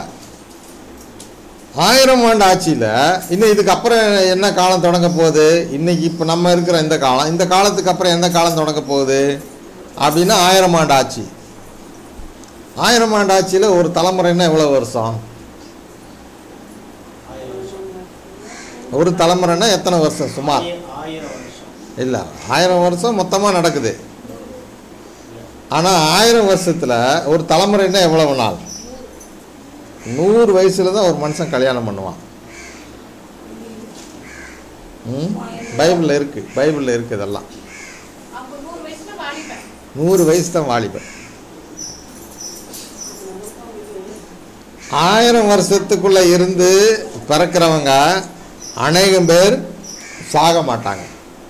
ஆயிரம் ஆண்டு ஆட்சியில் இன்னும் இதுக்கு அப்புறம் என்ன காலம் தொடங்க போகுது இன்னைக்கு இப்போ நம்ம இருக்கிற இந்த காலம் இந்த காலத்துக்கு அப்புறம் எந்த காலம் தொடங்க போகுது அப்படின்னா ஆயிரம் ஆண்டு ஆட்சி ஆயிரம் ஆண்டு ஆட்சியில் ஒரு தலைமுறைன்னா எவ்வளோ வருஷம் ஆயிரம் வருஷம் ஒரு தலைமுறைன்னா எத்தனை வருஷம் சுமார் ஆயி- ஆயிரம் வருஷம் இல்லை ஆயிரம் வருஷம் மொத்தமாக நடக்குது ஆனால் ஆயிரம் வருஷத்தில் ஒரு தலைமுறைன்னா எவ்வளவு நாள் நூறு வயசில் தான் ஒரு மனுஷன் கல்யாணம் பண்ணுவான் ம் பைபிளில் இருக்குது பைபிளில் இருக்குது இதெல்லாம் அப்போ நூறு வயசுல வாலிபன் நூறு வயசு தான் வாலிபன் ஆயிரம் வருஷத்துக்குள்ளே இருந்து பிறக்கிறவங்க அநேகம் பேர் சாக மாட்டாங்க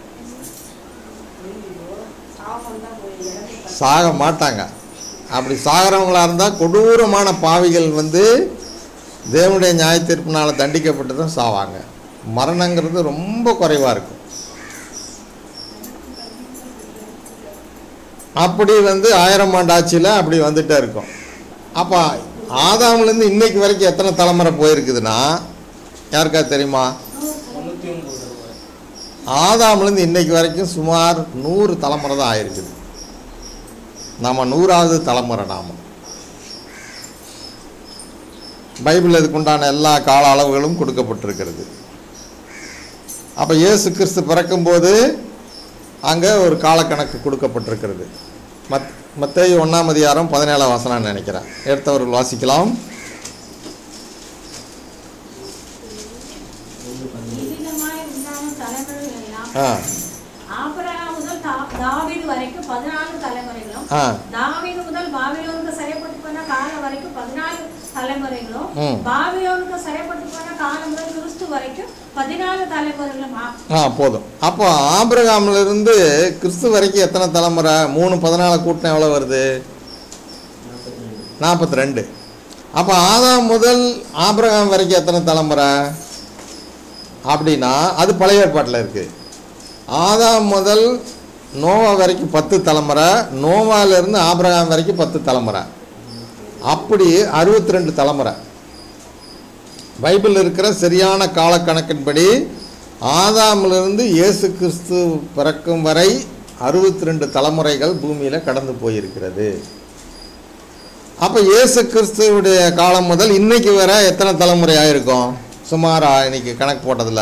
சாபம் தான் போய் இறந்து சாக மாட்டாங்க அப்படி சாகிறவங்களா இருந்தால் கொடூரமான பாவிகள் வந்து தேவனுடைய நியாய தீர்ப்பினால் தண்டிக்கப்பட்டு தான் சாவாங்க மரணங்கிறது ரொம்ப குறைவாக இருக்கும் அப்படி வந்து ஆயிரம் ஆண்டு ஆட்சியில் அப்படி வந்துட்டே இருக்கும் அப்போ ஆதாம்லேருந்து இன்னைக்கு வரைக்கும் எத்தனை தலைமுறை போயிருக்குதுன்னா யாருக்காவது தெரியுமா முந்நூற்றி ஒன்பது ரூபாய் ஆதாம்லேருந்து இன்னைக்கு வரைக்கும் சுமார் நூறு தலைமுறை தான் ஆயிருக்குது நாம் நூறாவது தலைமுறை நாம் பைபிள் இதுக்குண்டான எல்லா கால அளவுகளும் கொடுக்கப்பட்டிருக்கிறது அப்போ இயேசு கிறிஸ்து பிறக்கும்போது அங்கே ஒரு காலக்கணக்கு கொடுக்கப்பட்டிருக்கிறது மத் மத்தேயு ஒன்றாம் அதிகாரம் பதினேழாம் வசனம்னு நினைக்கிறேன் எடுத்தவர்கள் வாசிக்கலாம் இவ்விதமாய் உண்டான தலைமுறைகள் எல்லாம் ஆ ஆபிரகாம் முதல் தா- தாவீது வரைக்கும் பதினாலு தலைமுறைகளும் ஆ தாவீது முதல் பாபிலோனுக்கு சிறைப்பட்டு போன காலம் வரைக்கும் பதினாலு தலைமுறைகளும் ம். பாபிலோனுக்கு சிறைப்பட்டு போன காலம் முதல் கிறிஸ்து வரைக்கும் பதினாலு தலைமுறைகளும் ஆ- ஆ போதும் அப்போ ஆபிரகாம்ல இருந்து கிறிஸ்து வரைக்கும் எத்தனை தலைமுறை மூணு பதினாலு கூட்டம் எவ்வளோ வருது நாற்பத்தி ரெண்டு அப்போ ஆதாம் முதல் ஆபிரகாம் வரைக்கும் எத்தனை தலைமுறை அப்படின்னா அது பழைய ஏற்பாட்டில் இருக்குது ஆதாம் முதல் நோவா வரைக்கும் பத்து தலைமுறை நோவாலேருந்து ஆபிரகாம் வரைக்கும் பத்து தலைமுறை அப்படி அறுபத்தி ரெண்டு தலைமுறை பைபிள் இருக்கிற சரியான காலக்கணக்கின்படி ஆதாமிலிருந்து இயேசு கிறிஸ்து பிறக்கும் வரை அறுபத்தி ரெண்டு தலைமுறைகள் பூமியில் கடந்து போயிருக்கிறது அப்போ இயேசு கிறிஸ்துவுடைய காலம் முதல் இன்னைக்கு வர எத்தனை தலைமுறை ஆயிருக்கும் சுமாரா இன்னைக்கு கணக்கு போட்டதில்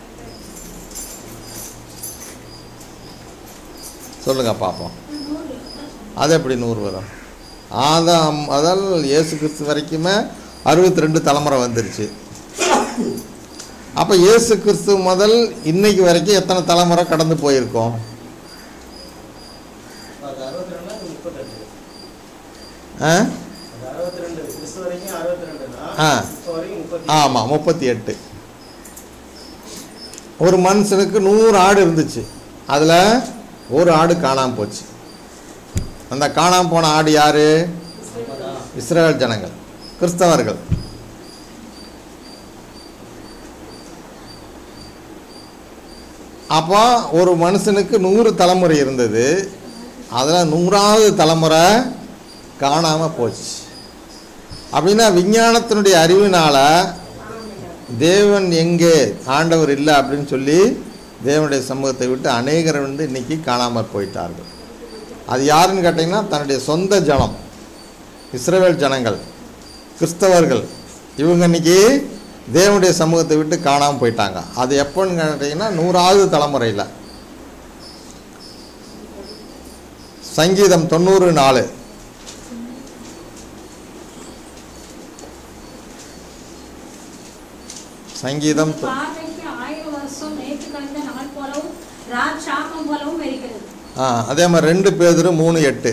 சொல்லுங்க பார்ப்போம் அது எப்படி நூறு வரும் ஆதாம் அதால் இயேசு கிறிஸ்து வரைக்குமே அறுபத்தி ரெண்டு தலைமுறை வந்துருச்சு அப்போ இயேசு கிறிஸ்து முதல் இன்னைக்கு வரைக்கும் எத்தனை தலைமுறை கடந்து போயிருக்கோம் அது அறுபத்தி ரெண்டுனா இது முப்பத்தெட்டு ஆ அது அறுபத்தி ரெண்டு கிறிஸ்து வரைக்கும் அறுபத்தி ரெண்டுனா ஆ. இப்போ வரைக்கும் முப்பத்தி ஆமாம் முப்பத்தி எட்டு ஒரு மனுஷனுக்கு நூறு ஆடு இருந்துச்சு அதில் ஒரு ஆடு காணாமல் போச்சு அந்த காணாமல் போன ஆடு யாரு இஸ்ரேல் ஜனங்கள் கிறிஸ்தவர்கள் அப்போ ஒரு மனுஷனுக்கு நூறு தலைமுறை இருந்தது அதில் நூறாவது தலைமுறை காணாமல் போச்சு அப்படின்னா விஞ்ஞானத்தினுடைய அறிவினால் தேவன் எங்கே ஆண்டவர் இல்லை அப்படின்னு சொல்லி தேவனுடைய சமூகத்தை விட்டு அநேகர் வந்து இன்னைக்கு காணாமல் போயிட்டார்கள் அது யாருன்னு கேட்டிங்கன்னா தன்னுடைய சொந்த ஜனம் இஸ்ரவேல் ஜனங்கள் கிறிஸ்தவர்கள் இவங்க இன்னைக்கு தேவனுடைய சமூகத்தை விட்டு காணாமல் போயிட்டாங்க அது எப்போன்னு கேட்டிங்கன்னா நூறாவது தலைமுறையில் சங்கீதம் தொண்ணூறு நாலு சங்கீதம் தொ- பார்வைக்கு ஆயிரம் வருஷம் நேற்று கழிந்த நாள் போலவும் ராஜாமம் போலவும் இருக்கிறது ஆ அதே மாதிரி ரெண்டு பேதரு மூணு எட்டு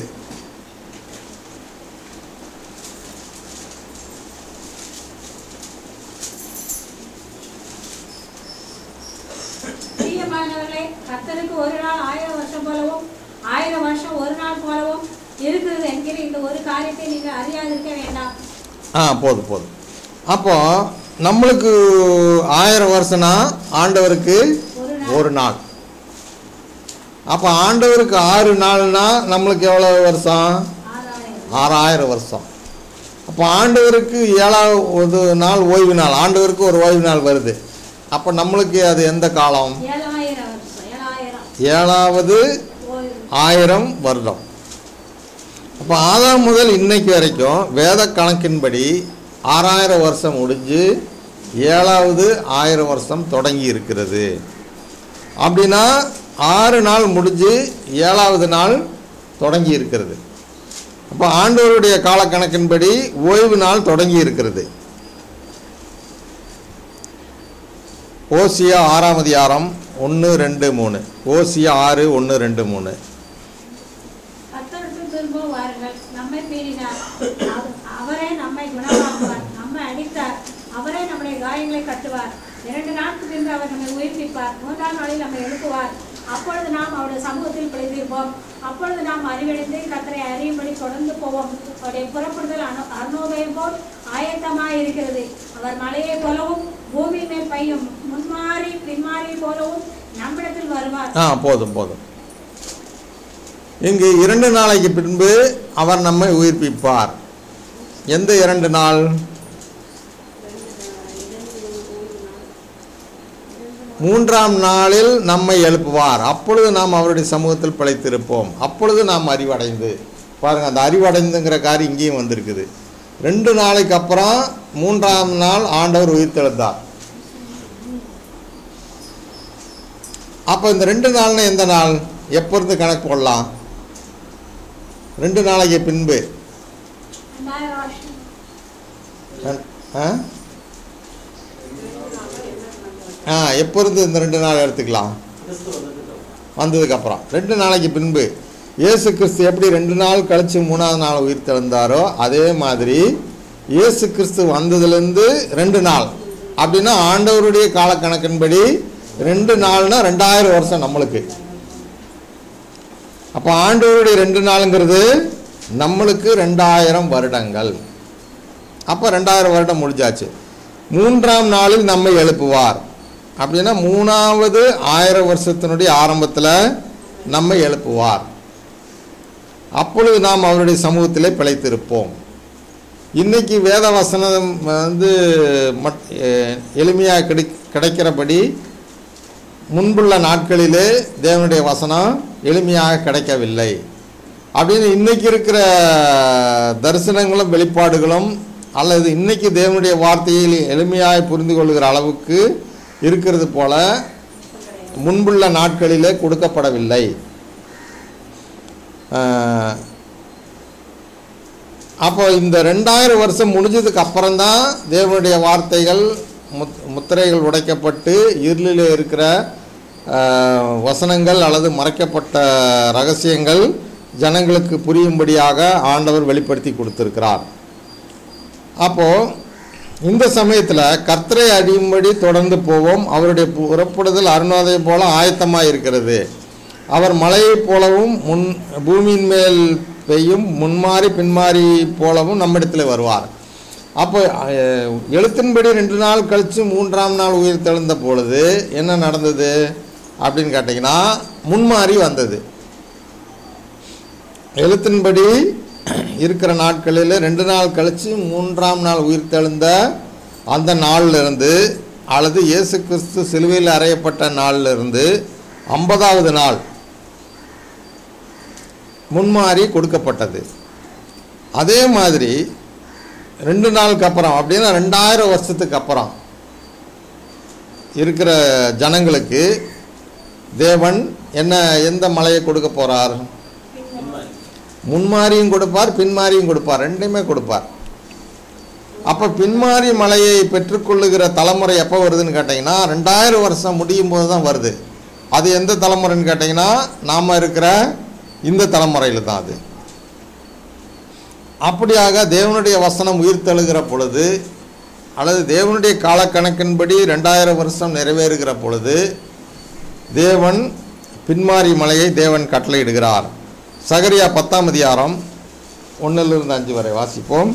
பிரியமானவர்களே கர்த்தருக்கு ஒரு நாள் ஆயிரம் வருஷம் போலவும் ஆயிரம் வருஷம் ஒரு நாள் போலவும் இருக்கிறது என்கிற இந்த ஒரு காரியத்தை நீங்கள் அறியாதிருக்க வேண்டாம் ஆ போதும் போதும் அப்போ நம்மளுக்கு ஆயிரம் வருஷம்னா ஆண்டவருக்கு ஒரு நாள் ஒரு நாள் அப்போ ஆண்டவருக்கு ஆறு நாள்னா நம்மளுக்கு எவ்வளோ வருஷம் ஆறாயிரம் ஆறாயிரம் வருஷம் அப்போ ஆண்டவருக்கு ஏழாவது நாள் ஓய்வு நாள் ஆண்டவருக்கு ஒரு ஓய்வு நாள் வருது அப்போ நம்மளுக்கு அது எந்த காலம் ஏழாயிரம் வருஷம் ஏழாயிரம் ஏழாவது ஓய்வு ஆயிரம் வருடம் அப்போ ஆதாம் முதல் இன்னைக்கு வரைக்கும் வேத கணக்கின்படி ஆறாயிரம் வருஷம் முடிஞ்சு ஏழாவது ஆயிரம் வருஷம் தொடங்கி இருக்கிறது அப்படின்னா ஆறு நாள் முடிஞ்சு ஏழாவது நாள் தொடங்கி இருக்கிறது அப்போ ஆண்டவருடைய காலக்கணக்கின்படி ஓய்வு நாள் தொடங்கி இருக்கிறது ஓசியா ஆறாம் அதிகாரம் ஒன்று ரெண்டு மூணு ஓசியா ஆறு ஒன்று ரெண்டு மூணு கர்த்தருக்கு திரும்ப வாருங்கள் நம்மை மீறினார் அவ- அவரே நம்மை குணமாக்குவார் நம்மை அடித்தார் அவரே நம்முடைய காயங்களை கட்டுவார் இரண்டு நாட்கு பின்பு அவர் நம்மை உயிர்ப்பிப்பார் மூன்றாம் நாளில் நம்மை எழுப்புவார் அப்பொழுது நாம் அவருடைய சமூகத்தில் பிழைத்திருப்போம் அப்பொழுது நாம் அறிவடைந்து கத்தரை அறியும்படி தொடர்ந்து போவோம் அவருடைய புறப்படுதல் அனு அருணோதயம் போல் ஆயத்தமாய் இருக்கிறது அவர் மலையை போலவும் பூமி மேல் பையும் முன்மாறி பின்மாறி போலவும் நம்மிடத்தில் வருவார் ஆ போதும் போதும் இங்கு இரண்டு நாளைக்கு பின்பு அவர் நம்மை உயிர்ப்பிப்பார் எந்த இரண்டு நாள் மூன்றாம் நாளில் நம்மை எழுப்புவார் அப்பொழுது நாம் அவருடைய சமூகத்தில் பிழைத்திருப்போம் அப்பொழுது நாம் அறிவடைந்து பாருங்க அந்த அறிவடைந்துங்கிற காரியம் இங்கேயும் வந்திருக்குது ரெண்டு நாளைக்கு அப்புறம் மூன்றாம் நாள் ஆண்டவர் உயிர்த்தெழுந்தார் அப்போ இந்த ரெண்டு நாள்னா எந்த நாள் எப்போ இருந்து கணக்கு போடலாம் ரெண்டு நாளைக்கு பின்பு ரெண்டாயிரம் வருஷம் ரெண்- ஆ ஆ எப்போ இருந்து இந்த ரெண்டு நாள் எடுத்துக்கலாம் கிறிஸ்து வந்ததுக்கு வந்ததுக்கப்புறம் ரெண்டு நாளைக்கு பின்பு இயேசு கிறிஸ்து எப்படி ரெண்டு நாள் கழித்து மூணாவது நாள் உயிர் தெழுந்தாரோ அதே மாதிரி இயேசு கிறிஸ்து வந்ததுலேருந்து ரெண்டு நாள் அப்படின்னா ஆண்டவருடைய காலக்கணக்கின்படி ரெண்டு நாள்னா ரெண்டாயிரம் வருஷம் நம்மளுக்கு அப்போ ஆண்டவருடைய ரெண்டு நாளுங்கிறது நம்மளுக்கு ரெண்டாயிரம் வருடங்கள் அப்போ ரெண்டாயிரம் வருடம் முடிஞ்சாச்சு மூன்றாம் நாளில் நம்மை எழுப்புவார் அப்படின்னா மூணாவது ஆயிரம் வருஷத்தினுடைய ஆரம்பத்தில் நம்மை எழுப்புவார் அப்பொழுது நாம் அவருடைய சமூகத்திலே பிழைத்திருப்போம் இன்னைக்கு வேத வசனம் வந்து மட் எளிமையாக கிடை கிடைக்கிறபடி முன்புள்ள நாட்களிலே தேவனுடைய வசனம் எளிமையாக கிடைக்கவில்லை அப்படின்னு இன்னைக்கு இருக்கிற தரிசனங்களும் வெளிப்பாடுகளும் அல்லது இன்னைக்கு தேவனுடைய வார்த்தையில் எளிமையாய் புரிந்து கொள்கிற அளவுக்கு இருக்கிறது போல முன்புள்ள நாட்களிலே கொடுக்கப்படவில்லை ஆஹ், அப்போ இந்த ரெண்டாயிரம் வருஷம் முடிஞ்சதுக்கு அப்புறம்தான் தேவனுடைய வார்த்தைகள் முத் முத்திரைகள் உடைக்கப்பட்டு இருளில் இருக்கிற ஆஹ், வசனங்கள் அல்லது மறைக்கப்பட்ட ரகசியங்கள் ஜனங்களுக்கு புரியும்படியாக ஆண்டவர் வெளிப்படுத்தி கொடுத்திருக்கிறார் அப்போது இந்த சமயத்தில் கர்த்தரை அடியும்படி தொடர்ந்து போவோம் அவருடைய புறப்படுதல் அருணோதயம் போல ஆயத்தமாக இருக்கிறது அவர் மலையைப் போலவும் முன் பூமியின் மேல் பெய்யும் முன்மாறி பின்மாறி போலவும் நம்மிடத்தில் வருவார் அப்போ அஹ், எழுத்தின்படி ரெண்டு நாள் கழித்து மூன்றாம் நாள் உயிர் தெழுந்த பொழுது என்ன நடந்தது அப்படின்னு கேட்டிங்கன்னா முன்மாறி வந்தது எழுத்தின்படி இருக்கிற நாட்களில் ரெண்டு நாள் கழித்து மூன்றாம் நாள் உயிர் தெழுந்த அந்த நாள்ல இருந்து அல்லது இயேசு கிறிஸ்து சிலுவையில் அறையப்பட்ட நாள்ல இருந்து ஐம்பதாவது நாள் முன்மாறி கொடுக்கப்பட்டது அதே மாதிரி ரெண்டு நாளுக்கு அப்புறம் அப்படின்னா ரெண்டாயிரம் வருஷத்துக்கு அப்புறம் இருக்கிற ஜனங்களுக்கு தேவன் என்ன எந்த மலையை கொடுக்க போகிறார் உண்மை. முன்மாரியும் கொடுப்பார் பின்மாரியும் கொடுப்பார் ரெண்டுமே கொடுப்பார் அப்போ பின்மாரி மலையை பெற்றுக்கொள்ளுகிற தலைமுறை எப்போ வருதுன்னு கேட்டிங்கன்னா ரெண்டாயிரம் வருஷம் முடியும் போது தான் வருது அது எந்த தலைமுறைன்னு கேட்டிங்கன்னா நாம் இருக்கிற இந்த தலைமுறையில் தான் அது அப்படியாக தேவனுடைய வசனம் உயிர் தழுகிற பொழுது அல்லது தேவனுடைய காலக்கணக்கின்படி ரெண்டாயிரம் வருஷம் நிறைவேறுகிற பொழுது தேவன் பின்மாரி மலையை தேவன் கட்டளையிடுகிறார் சகரியா பத்தாம் அதிகாரம் ஒன்றிலிருந்து அஞ்சு வரை வாசிப்போம்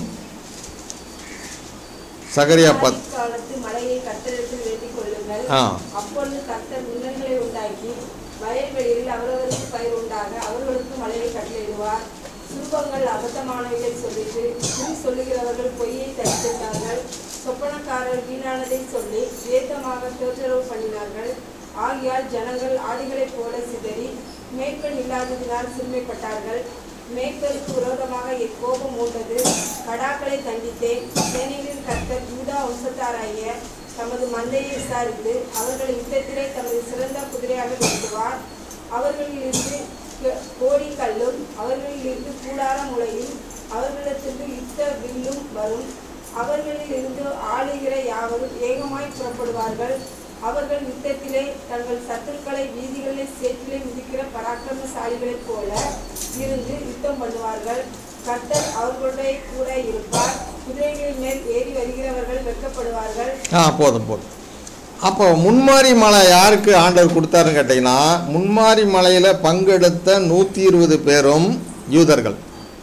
சகரியா பத் காலத்து மழையை கர்த்தரிடத்தில் வேண்டிக் கொள்ளுங்கள் ஆ அப்பொழுது கர்த்தர் மின்னல்களை உண்டாக்கி வயல்வெளியில் அவரவருக்கு பயிர் உண்டாக அவர்களுக்கு மழையை கட்டளையிடுவார் சுருபங்கள் அபத்தமானவைகளை சொல்லிட்டு குறி சொல்லுகிறவர்கள் பொய்யை தடுத்திருந்தார்கள் சொப்பனக்காரர் வீணானதை சொல்லி வேதமாக தோற்றரவு பண்ணினார்கள் ஆகையால் ஜனங்கள் ஆடிகளைப் போல சிதறி மேய்ப்பன் இல்லாததினால் சிறுமைப்பட்டார்கள் மேய்ப்பருக்கு விரோதமாக என் கோபம் மூண்டது கடாக்களை தண்டித்தேன் சேனைகளின் கர்த்தர் யூதா வம்சத்தாராகிய தமது மந்தையை விசாரித்து அவர்களை யுத்தத்திலே தமது சிறந்த குதிரையாக நிறுத்துவார் அவர்களிலிருந்து கே- கோடிக்கல்லும் அவர்களிலிருந்து கூடார முளையும் அவர்களிடத்திற்கு யுத்த வில்லும் வரும் அவர்களில் இருந்து ஆளுகிற யாவரும் ஏகமாய் புறப்படுவார்கள் அவர்கள் யுத்தத்திலே தங்கள் சத்துருக்களை வீதிகளிலே சேற்றிலே மிதிக்கிற பராக்கிரமசாலிகளைப் போல இருந்து யுத்தம் பண்ணுவார்கள் கர்த்தர் அவர்களுடைய கூட இருப்பார் குதிரைகளின் மேல் ஏறி வருகிறவர்கள் வெட்கப்படுவார்கள் ஆ போதும் போதும் அப்போ முன்மாரி மலை யாருக்கு ஆண்டவர் கொடுத்தாருன்னு கேட்டிங்கன்னா முன்மாரி மலையில் பங்கெடுத்த நூற்றி இருபது பேரும் யூதர்கள்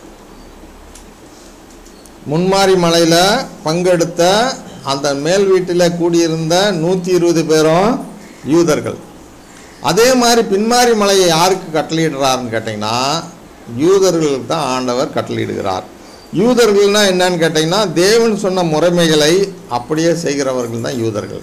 முன்மாரி மலையில் பங்கெடுத்த அந்த மேல் வீட்டில் கூடியிருந்த நூற்றி இருபது பேரும் யூதர்கள் அதே மாதிரி பின்மாரி மலையை யாருக்கு கட்டளையிடுறாருன்னு கேட்டிங்கன்னா யூதர்களுக்கு தான் ஆண்டவர் கட்டளையிடுகிறார் யூதர்கள்னா என்னன்னு கேட்டிங்கன்னா தேவன் சொன்ன முறைமைகளை அப்படியே செய்கிறவர்கள் தான் யூதர்கள்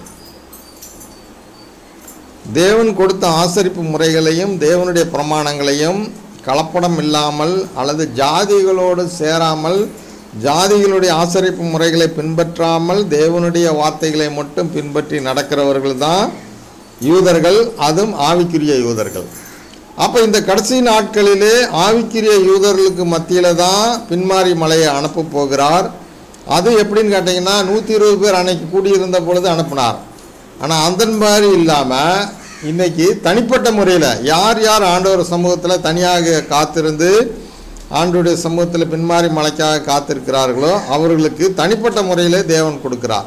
தேவன் கொடுத்த ஆசரிப்பு முறைகளையும் தேவனுடைய பிரமாணங்களையும் கலப்படம் இல்லாமல் அல்லது ஜாதிகளோடு சேராமல் ஜாதிகளுடைய ஆசரிப்பு முறைகளை பின்பற்றாமல் தேவனுடைய வார்த்தைகளை மட்டும் பின்பற்றி நடக்கிறவர்கள் தான் யூதர்கள் அதுவும் ஆவிக்குரிய யூதர்கள் அப்போ இந்த கடைசி நாட்களிலே ஆவிக்குரிய யூதர்களுக்கு மத்தியில் தான் பின்மாரி மலையை அனுப்ப போகிறார் அது எப்படின்னு கேட்டிங்கன்னா நூற்றி இருபது பேர் அன்னைக்கு கூடியிருந்த பொழுது அனுப்பினார் ஆனால் அந்த மாதிரி இல்லாமல் இன்னைக்கு தனிப்பட்ட முறையில் யார் யார் ஆண்டவர் சமூகத்தில் தனியாக காத்திருந்து ஆண்டோடைய சமூகத்தில் பின்மாரி மலைக்காக காத்திருக்கிறார்களோ அவர்களுக்கு தனிப்பட்ட முறையில் தேவன் கொடுக்கிறார்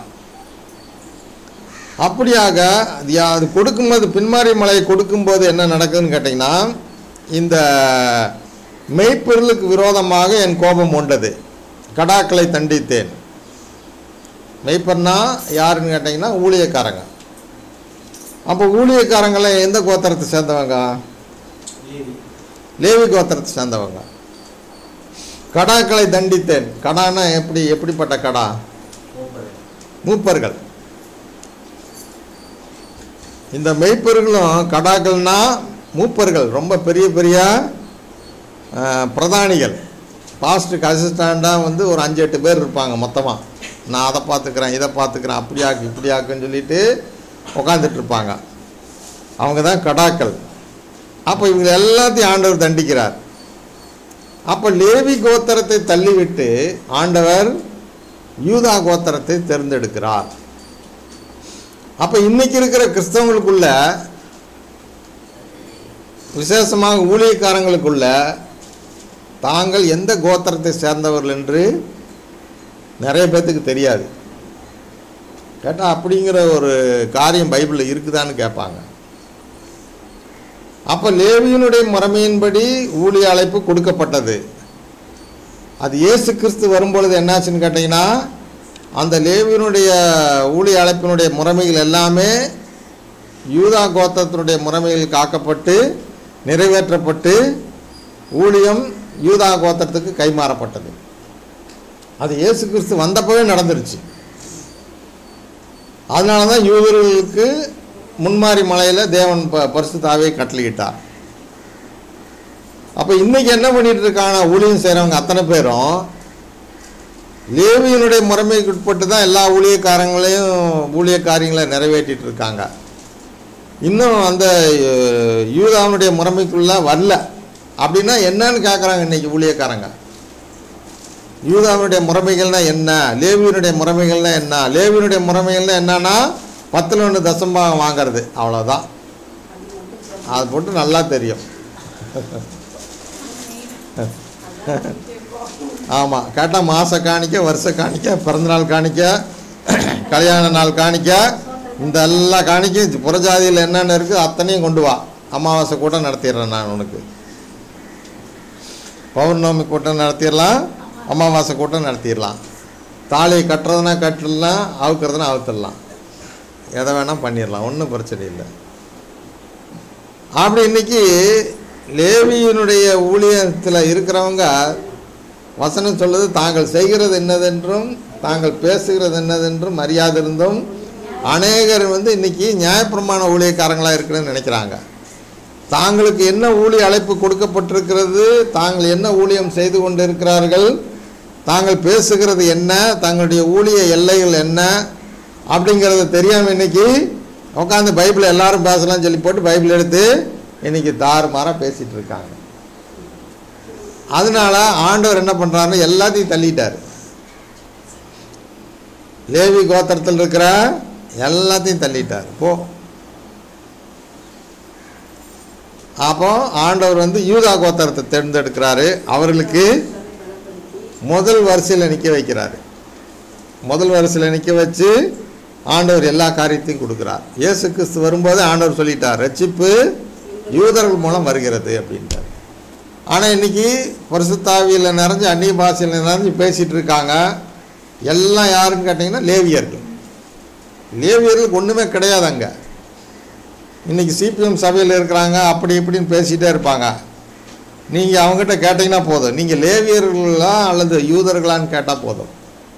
அப்படியாக அது யா- அது கொடுக்கும்போது பின்மாரி மலையை கொடுக்கும்போது என்ன நடக்குதுன்னு கேட்டிங்கன்னா இந்த மெய்ப்பொருளுக்கு விரோதமாக என் கோபம் உண்டது கடாக்களை தண்டித்தேன் மெய்ப்பர்னா யாருன்னு கேட்டிங்கன்னா ஊழியக்காரங்க அப்போ ஊழியக்காரங்களாம் எந்த கோத்திரத்தை சேர்ந்தவங்க லேவி லேவி கோத்திரத்தை சேர்ந்தவங்க கடாக்களை தண்டித்தேன் கடான்னா எப்படி எப்படிப்பட்ட கடா மூப்பர் மூப்பர்கள் இந்த மெய்ப்பர்களும் கடாக்கள்னா மூப்பர்கள் ரொம்ப பெரிய பெரிய அஹ், பிரதானிகள் பாஸ்ட்டுக்கு அசிஸ்டண்ட்டாக வந்து ஒரு அஞ்சு எட்டு பேர் இருப்பாங்க மொத்தமாக நான் அதை பார்த்துக்கிறேன் இதை பார்த்துக்கிறேன் அப்படியாக்கு இப்படியாக்குன்னு சொல்லிட்டு உட்காந்துட்டு இருப்பாங்க அவங்க தான் கடாக்கள் அப்போ இவங்க எல்லாத்தையும் ஆண்டவர் தண்டிக்கிறார் அப்போ லேவி கோத்திரத்தை தள்ளிவிட்டு ஆண்டவர் யூதா கோத்திரத்தை தேர்ந்தெடுக்கிறார் அப்போ இன்னைக்கு இருக்கிற கிறிஸ்தவங்களுக்குள்ள விசேஷமாக ஊழியக்காரங்களுக்குள்ள தாங்கள் எந்த கோத்திரத்தை சேர்ந்தவர்கள் என்று நிறைய பேர்த்துக்கு தெரியாது கேட்டால் அப்படிங்கிற ஒரு காரியம் பைபிளில் இருக்குதான்னு கேட்பாங்க அப்போ லேவியனுடைய முறைமையின்படி ஊழிய அழைப்பு கொடுக்கப்பட்டது அது இயேசு கிறிஸ்து வரும்பொழுது என்னாச்சுன்னு கேட்டிங்கன்னா அந்த லேவியனுடைய ஊழிய அழைப்பினுடைய முறைமைகள் எல்லாமே யூதா கோத்திரத்தினுடைய முறைமைகள் காக்கப்பட்டு நிறைவேற்றப்பட்டு ஊழியம் யூதா கோத்திரத்துக்கு கைமாறப்பட்டது அது இயேசு கிறிஸ்து வந்தப்பவே நடந்துருச்சு அதனால தான் யூதர்களுக்கு முன்மாரி மலையில் தேவன் ப பரிசுத்தாவே கட்டளையிட்டார் அப்போ இன்னைக்கு என்ன பண்ணிட்டு இருக்காங்க ஊழியம் செய்கிறவங்க அத்தனை பேரும் லேவியனுடைய முறைமைக்கு உட்பட்டு தான் எல்லா ஊழியக்காரங்களையும் ஊழியக்காரியங்களை நிறைவேற்றிட்டு இருக்காங்க இன்னும் அந்த அஹ், யூதாவினுடைய முறைமைக்குள்ள வரல அப்படின்னா என்னன்னு கேட்குறாங்க இன்னைக்கு ஊழியக்காரங்க யூதாவினுடைய முறைமைகள்னா என்ன லேவியனுடைய முறைமைகள்னா என்ன லேவியனுடைய முறைமைகள்னா என்னன்னா பத்தில் ஒன்று தசம்பாகம் வாங்குறது அவ்வளோதான் அது போட்டு நல்லா தெரியும் ஆமாம் கேட்டால் மாத காணிக்க வருஷ காணிக்க பிறந்தநாள் காணிக்க கல்யாண நாள் காணிக்க இந்த எல்லா காணிக்கையும் புறஜாதியில் என்னென்ன இருக்குது அத்தனையும் கொண்டு வா அமாவாசை கூட்டம் நடத்திடுறேன் நான் உனக்கு பௌர்ணமி கூட்டம் நடத்திடலாம் அமாவாசை கூட்டம் நடத்திடலாம் தாலியை கட்டுறதுனா கட்டிடலாம் அவுக்கிறதுனா அவுத்துடலாம் எதை வேணால் பண்ணிடலாம் ஒன்றும் பிரச்சனை இல்லை அப்படி இன்னைக்கு லேவியினுடைய ஊழியத்தில் இருக்கிறவங்க வசனம் சொல்லுது தாங்கள் செய்கிறது என்னதென்றும் தாங்கள் பேசுகிறது என்னதென்றும் அறியாதிருந்தும் அநேகர் வந்து இன்னைக்கு நியாயப்பிரமாண ஊழியக்காரங்களாக இருக்குன்னு நினைக்கிறாங்க தாங்களுக்கு என்ன ஊழிய அழைப்பு கொடுக்கப்பட்டிருக்கிறது தாங்கள் என்ன ஊழியம் செய்து கொண்டிருக்கிறார்கள் தாங்கள் பேசுகிறது என்ன தங்களுடைய ஊழிய எல்லைகள் என்ன அப்படிங்கிறது தெரியாமல் இன்னைக்கு உட்காந்து பைபிள் எல்லாரும் பேசலாம்னு சொல்லி போட்டு பைபிள் எடுத்து இன்னைக்கு தாறுமாறாக பேசிட்டு இருக்காங்க அதனால ஆண்டவர் என்ன பண்ணுறாருன்னு எல்லாத்தையும் தள்ளிட்டார் லேவி கோத்திரத்தில் இருக்கிற எல்லாத்தையும் தள்ளிட்டார் போ அப்போ ஆண்டவர் வந்து யூதா கோத்திரத்தை தேர்ந்தெடுக்கிறாரு அவர்களுக்கு முதல் வரிசையில் நிற்க வைக்கிறாரு முதல் வரிசையில் நிற்க வச்சு ஆண்டவர் எல்லா காரியத்தையும் கொடுக்குறார் இயேசு கிறிஸ்து வரும்போது ஆண்டவர் சொல்லிட்டார் ரட்சிப்பு யூதர்கள் மூலம் வருகிறது அப்படின்ட்டார் ஆனால் இன்னைக்கு பரிசுத்தாவியில் நிறைஞ்சு அந்நிய பாஷையில் நிறைஞ்சு பேசிகிட்டு இருக்காங்க எல்லாம் யாருன்னு கேட்டிங்கன்னா லேவியர்கள் லேவியர்களுக்கு ஒன்றுமே கிடையாது அங்கே இன்றைக்கி சிபிஎம் சபையில் இருக்கிறாங்க அப்படி இப்படின்னு பேசிகிட்டே இருப்பாங்க நீங்கள் அவங்ககிட்ட கேட்டிங்கன்னா போதும் நீங்கள் லேவியர்களா அல்லது யூதர்களான்னு கேட்டால் போதும்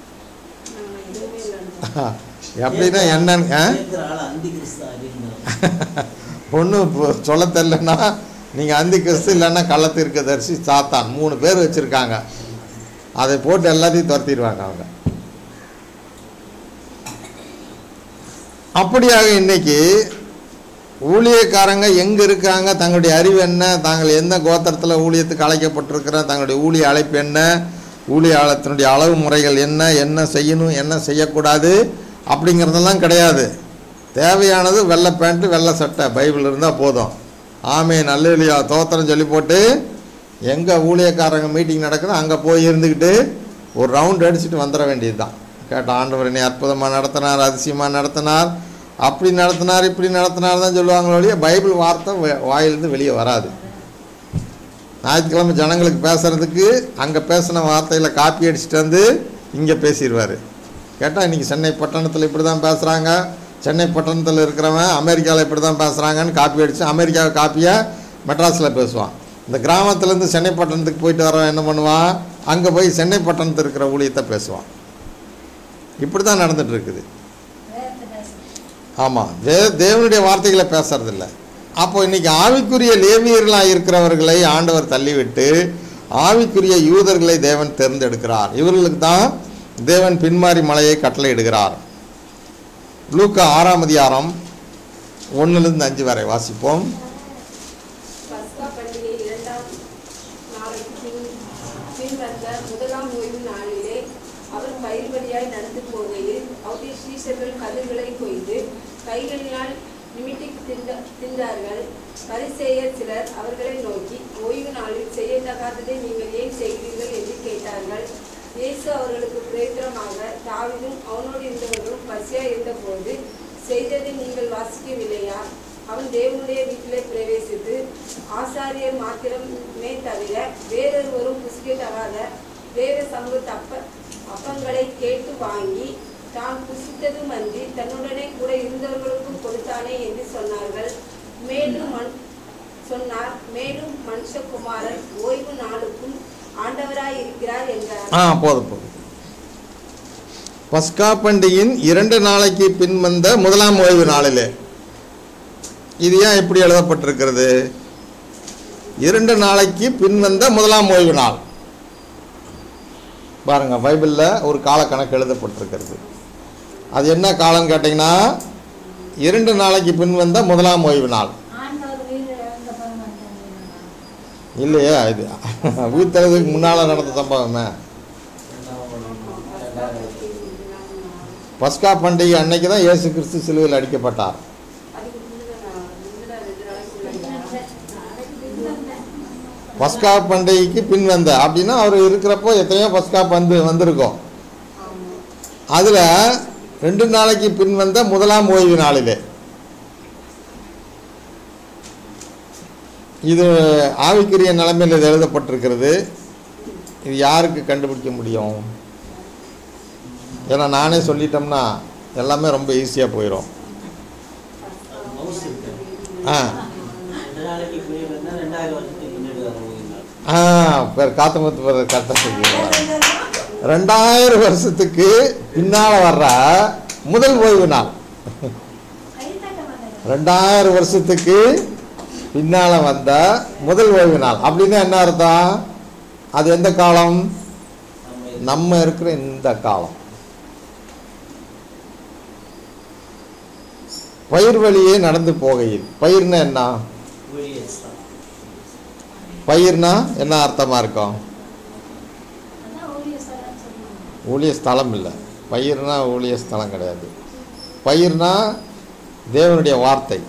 எப்படின்னா என்னன்னு ஆ? கேட்கிற ஆள் அந்தி கிறிஸ்து அப்படிங்கிறாங்க ஒன்றும் சொல்ல தெரிலன்னா நீங்கள் அந்தி கிறிஸ்து இல்லைன்னா கள்ளத்திற்கு தரிசி சாத்தான் மூணு பேர் வச்சுருக்காங்க அதை போட்டு எல்லாத்தையும் துரத்திடுவாங்க அவங்க அப்படியாக இன்னைக்கு ஊழியக்காரங்க எங்கே இருக்காங்க தங்களுடைய அறிவு என்ன தாங்கள் எந்த கோத்திரத்தில் ஊழியத்துக்கு அழைக்கப்பட்டிருக்கிற தங்களுடைய ஊழிய அழைப்பு என்ன ஊழிய ஆழத்தினுடைய அளவு முறைகள் என்ன என்ன செய்யணும் என்ன செய்யக்கூடாது அப்படிங்கிறதெல்லாம் கிடையாது தேவையானது வெள்ளை பேண்ட்டு வெள்ளை சட்டை பைபிள் இருந்தால் போதும் ஆமே நல்ல இல்லையா தோத்திரம் சொல்லி போட்டு எங்கே ஊழியக்காரங்க மீட்டிங் நடக்குதோ அங்கே போய் இருந்துக்கிட்டு ஒரு ரவுண்ட் அடிச்சுட்டு வந்துட வேண்டியது தான் கேட்ட ஆண்டவர் என்னை அற்புதமாக நடத்தினார் அதிசயமாக நடத்தினார் அப்படி நடத்தினார் இப்படி நடத்தினார் தான் சொல்லுவாங்களோ ஒழிய பைபிள் வார்த்தை வ- வாயிலிருந்து வெளியே வராது ஞாயிற்றுக்கிழமை ஜனங்களுக்கு பேசுகிறதுக்கு அங்கே பேசின வார்த்தையில் காப்பி அடிச்சுட்டு வந்து இங்கே பேசிடுவார் கேட்டால் இன்றைக்கி சென்னை பட்டணத்தில் இப்படி தான் பேசுகிறாங்க சென்னை பட்டணத்தில் இருக்கிறவன் அமெரிக்காவில் இப்படி தான் பேசுகிறாங்கன்னு காப்பி அடித்து அமெரிக்காவை காப்பியை மெட்ராஸில் பேசுவான் இந்த கிராமத்துலேருந்து சென்னை பட்டணத்துக்கு போயிட்டு வரவன் என்ன பண்ணுவான் அங்கே போய் சென்னை பட்டணத்தில் இருக்கிற ஊழியத்தை பேசுவான் இப்படி தான் நடந்துட்டு இருக்குது ஆமாம் தே தேவனுடைய வார்த்தைகளை பேசுறதில்ல அப்போ இன்னைக்கு ஆவிக்குரிய லேவியர்களாக இருக்கிறவர்களை ஆண்டவர் தள்ளிவிட்டு ஆவிக்குரிய யூதர்களை தேவன் தேர்ந்தெடுக்கிறார் இவர்களுக்கு தான் தேவன் பின்மாறி மலையை கட்டளையிடுகிறார் லூக்கா ஆறாம் அதிகாரம் ஒன்றிலிருந்து அஞ்சு வரை வாசிப்போம் பஸ்கா பண்டிகை இரண்டாம் நாளைக்கு பின் பின் வந்த முதலாம் ஓய்வு நாளிலே அவர் பயிர்வழியாய் நடந்து போகையில் அவருடைய சீஷர்கள் கதிர்களை கொய்து கைகளினால் நிமிட்டி தின்ற தின்றார்கள் பரிசேயர் சிலர் அவர்களை நோக்கி ஓய்வு நாளில் செய்யத்தகாததை நீங்கள் ஏன் செய்கிறீர்கள் என்று கேட்டார்கள் இயேசு அவர்களுக்கு பிரேத்திரமாக தாவிதும் அவனோடு இருந்தவர்களும் பசியாய் இருந்தபோது செய்ததை நீங்கள் வாசிக்கவில்லையா அவன் தேவனுடைய வீட்டிலே பிரவேசித்து ஆசாரியர் மாத்திரமே தவிர வேறொருவரும் புசிக்கத்தகாத வேற சமூகத்து அப்ப அப்பங்களை கேட்டு வாங்கி தான் புசித்ததும் அன்றி தன்னுடனே கூட இருந்தவர்களுக்கும் கொடுத்தானே என்று சொன்னார்கள் மேலும் மன் சொன்னார் மேலும் மனுஷகுமாரன் ஓய்வு நாளுக்கும் ஆண்டவராய் இருக்கிறார் என்றார் ஆ போதும் போதும் பஸ்கா பண்டிகையின் இரண்டு நாளைக்கு பின் வந்த முதலாம் ஓய்வு நாளிலே இது ஏன் இப்படி எழுதப்பட்டிருக்கிறது இரண்டு நாளைக்கு பின் வந்த முதலாம் ஓய்வு நாள் பாருங்க பைபிளில் ஒரு காலக்கணக்கு எழுதப்பட்டிருக்கிறது அது என்ன காலம்னு கேட்டிங்கன்னா இரண்டு நாளைக்கு பின் வந்த முதலாம் ஓய்வு நாள் ஆண்டவர் உயிர் இழந்த பரமாத்மா இல்லையா இது உயிர்த்தெழுதுக்கு முன்னால் நடந்த சம்பவமே பஸ்கா பண்டிகை அன்னைக்கு தான் இயேசு கிறிஸ்து சிலுவையில் அடிக்கப்பட்டார் அதுக்கு முந்தின நாள், முந்தின ரெண்டு நாளைக்கு பஸ்கா பண்டிகைக்கு பின் வந்த அப்படின்னா அவர் இருக்கிறப்போ எத்தனையோ பஸ்கா பந்து வந்திருக்கும் அதில் ரெண்டு நாளைக்கு பின் வந்த முதலாம் ஓய்வு நாளிலே இது ஆவிக்குரிய நிலைமையில் இது எழுதப்பட்டிருக்கிறது இது யாருக்கு கண்டுபிடிக்க முடியும் ஏன்னா நானே சொல்லிட்டோம்னா எல்லாமே ரொம்ப ஈஸியாக போயிடும் மவுஸ் இருக்கு ஆ ரெண்டு நாளைக்கு போய் வந்தா ரெண்டாயிரம் வருஷத்துக்கு முன்னாடி வர ஓய்வு ஆ பேர் காத்தமுத்து பேர் கரெக்டாக சொல்லிடுவாங்க ரெண்டாயிரம் வருஷத்துக்கு பின்னால் வர்ற முதல் ஓய்வு நாள் கைத்தட்ட மாட்டேன் ரெண்டாயிரம் வருஷத்துக்கு பின்னால் வந்த முதல் ஓய்வு நாள் அப்படின்னா என்ன அர்த்தம் அது எந்த காலம் நம்ம நம்ம இருக்கிற இந்த காலம் பயிர் வழியே நடந்து போகையில் பயிர்னா என்ன ஊழியர் தான் பயிர்னா என்ன அர்த்தமாக இருக்கும் அதான் ஊழிய ஸ்தலம்னு சொல்லுவாங்க ஊழிய ஸ்தலம் இல்லை பயிர்னா ஊழிய ஸ்தலம் கிடையாது பயிர்னா தேவனுடைய வார்த்தை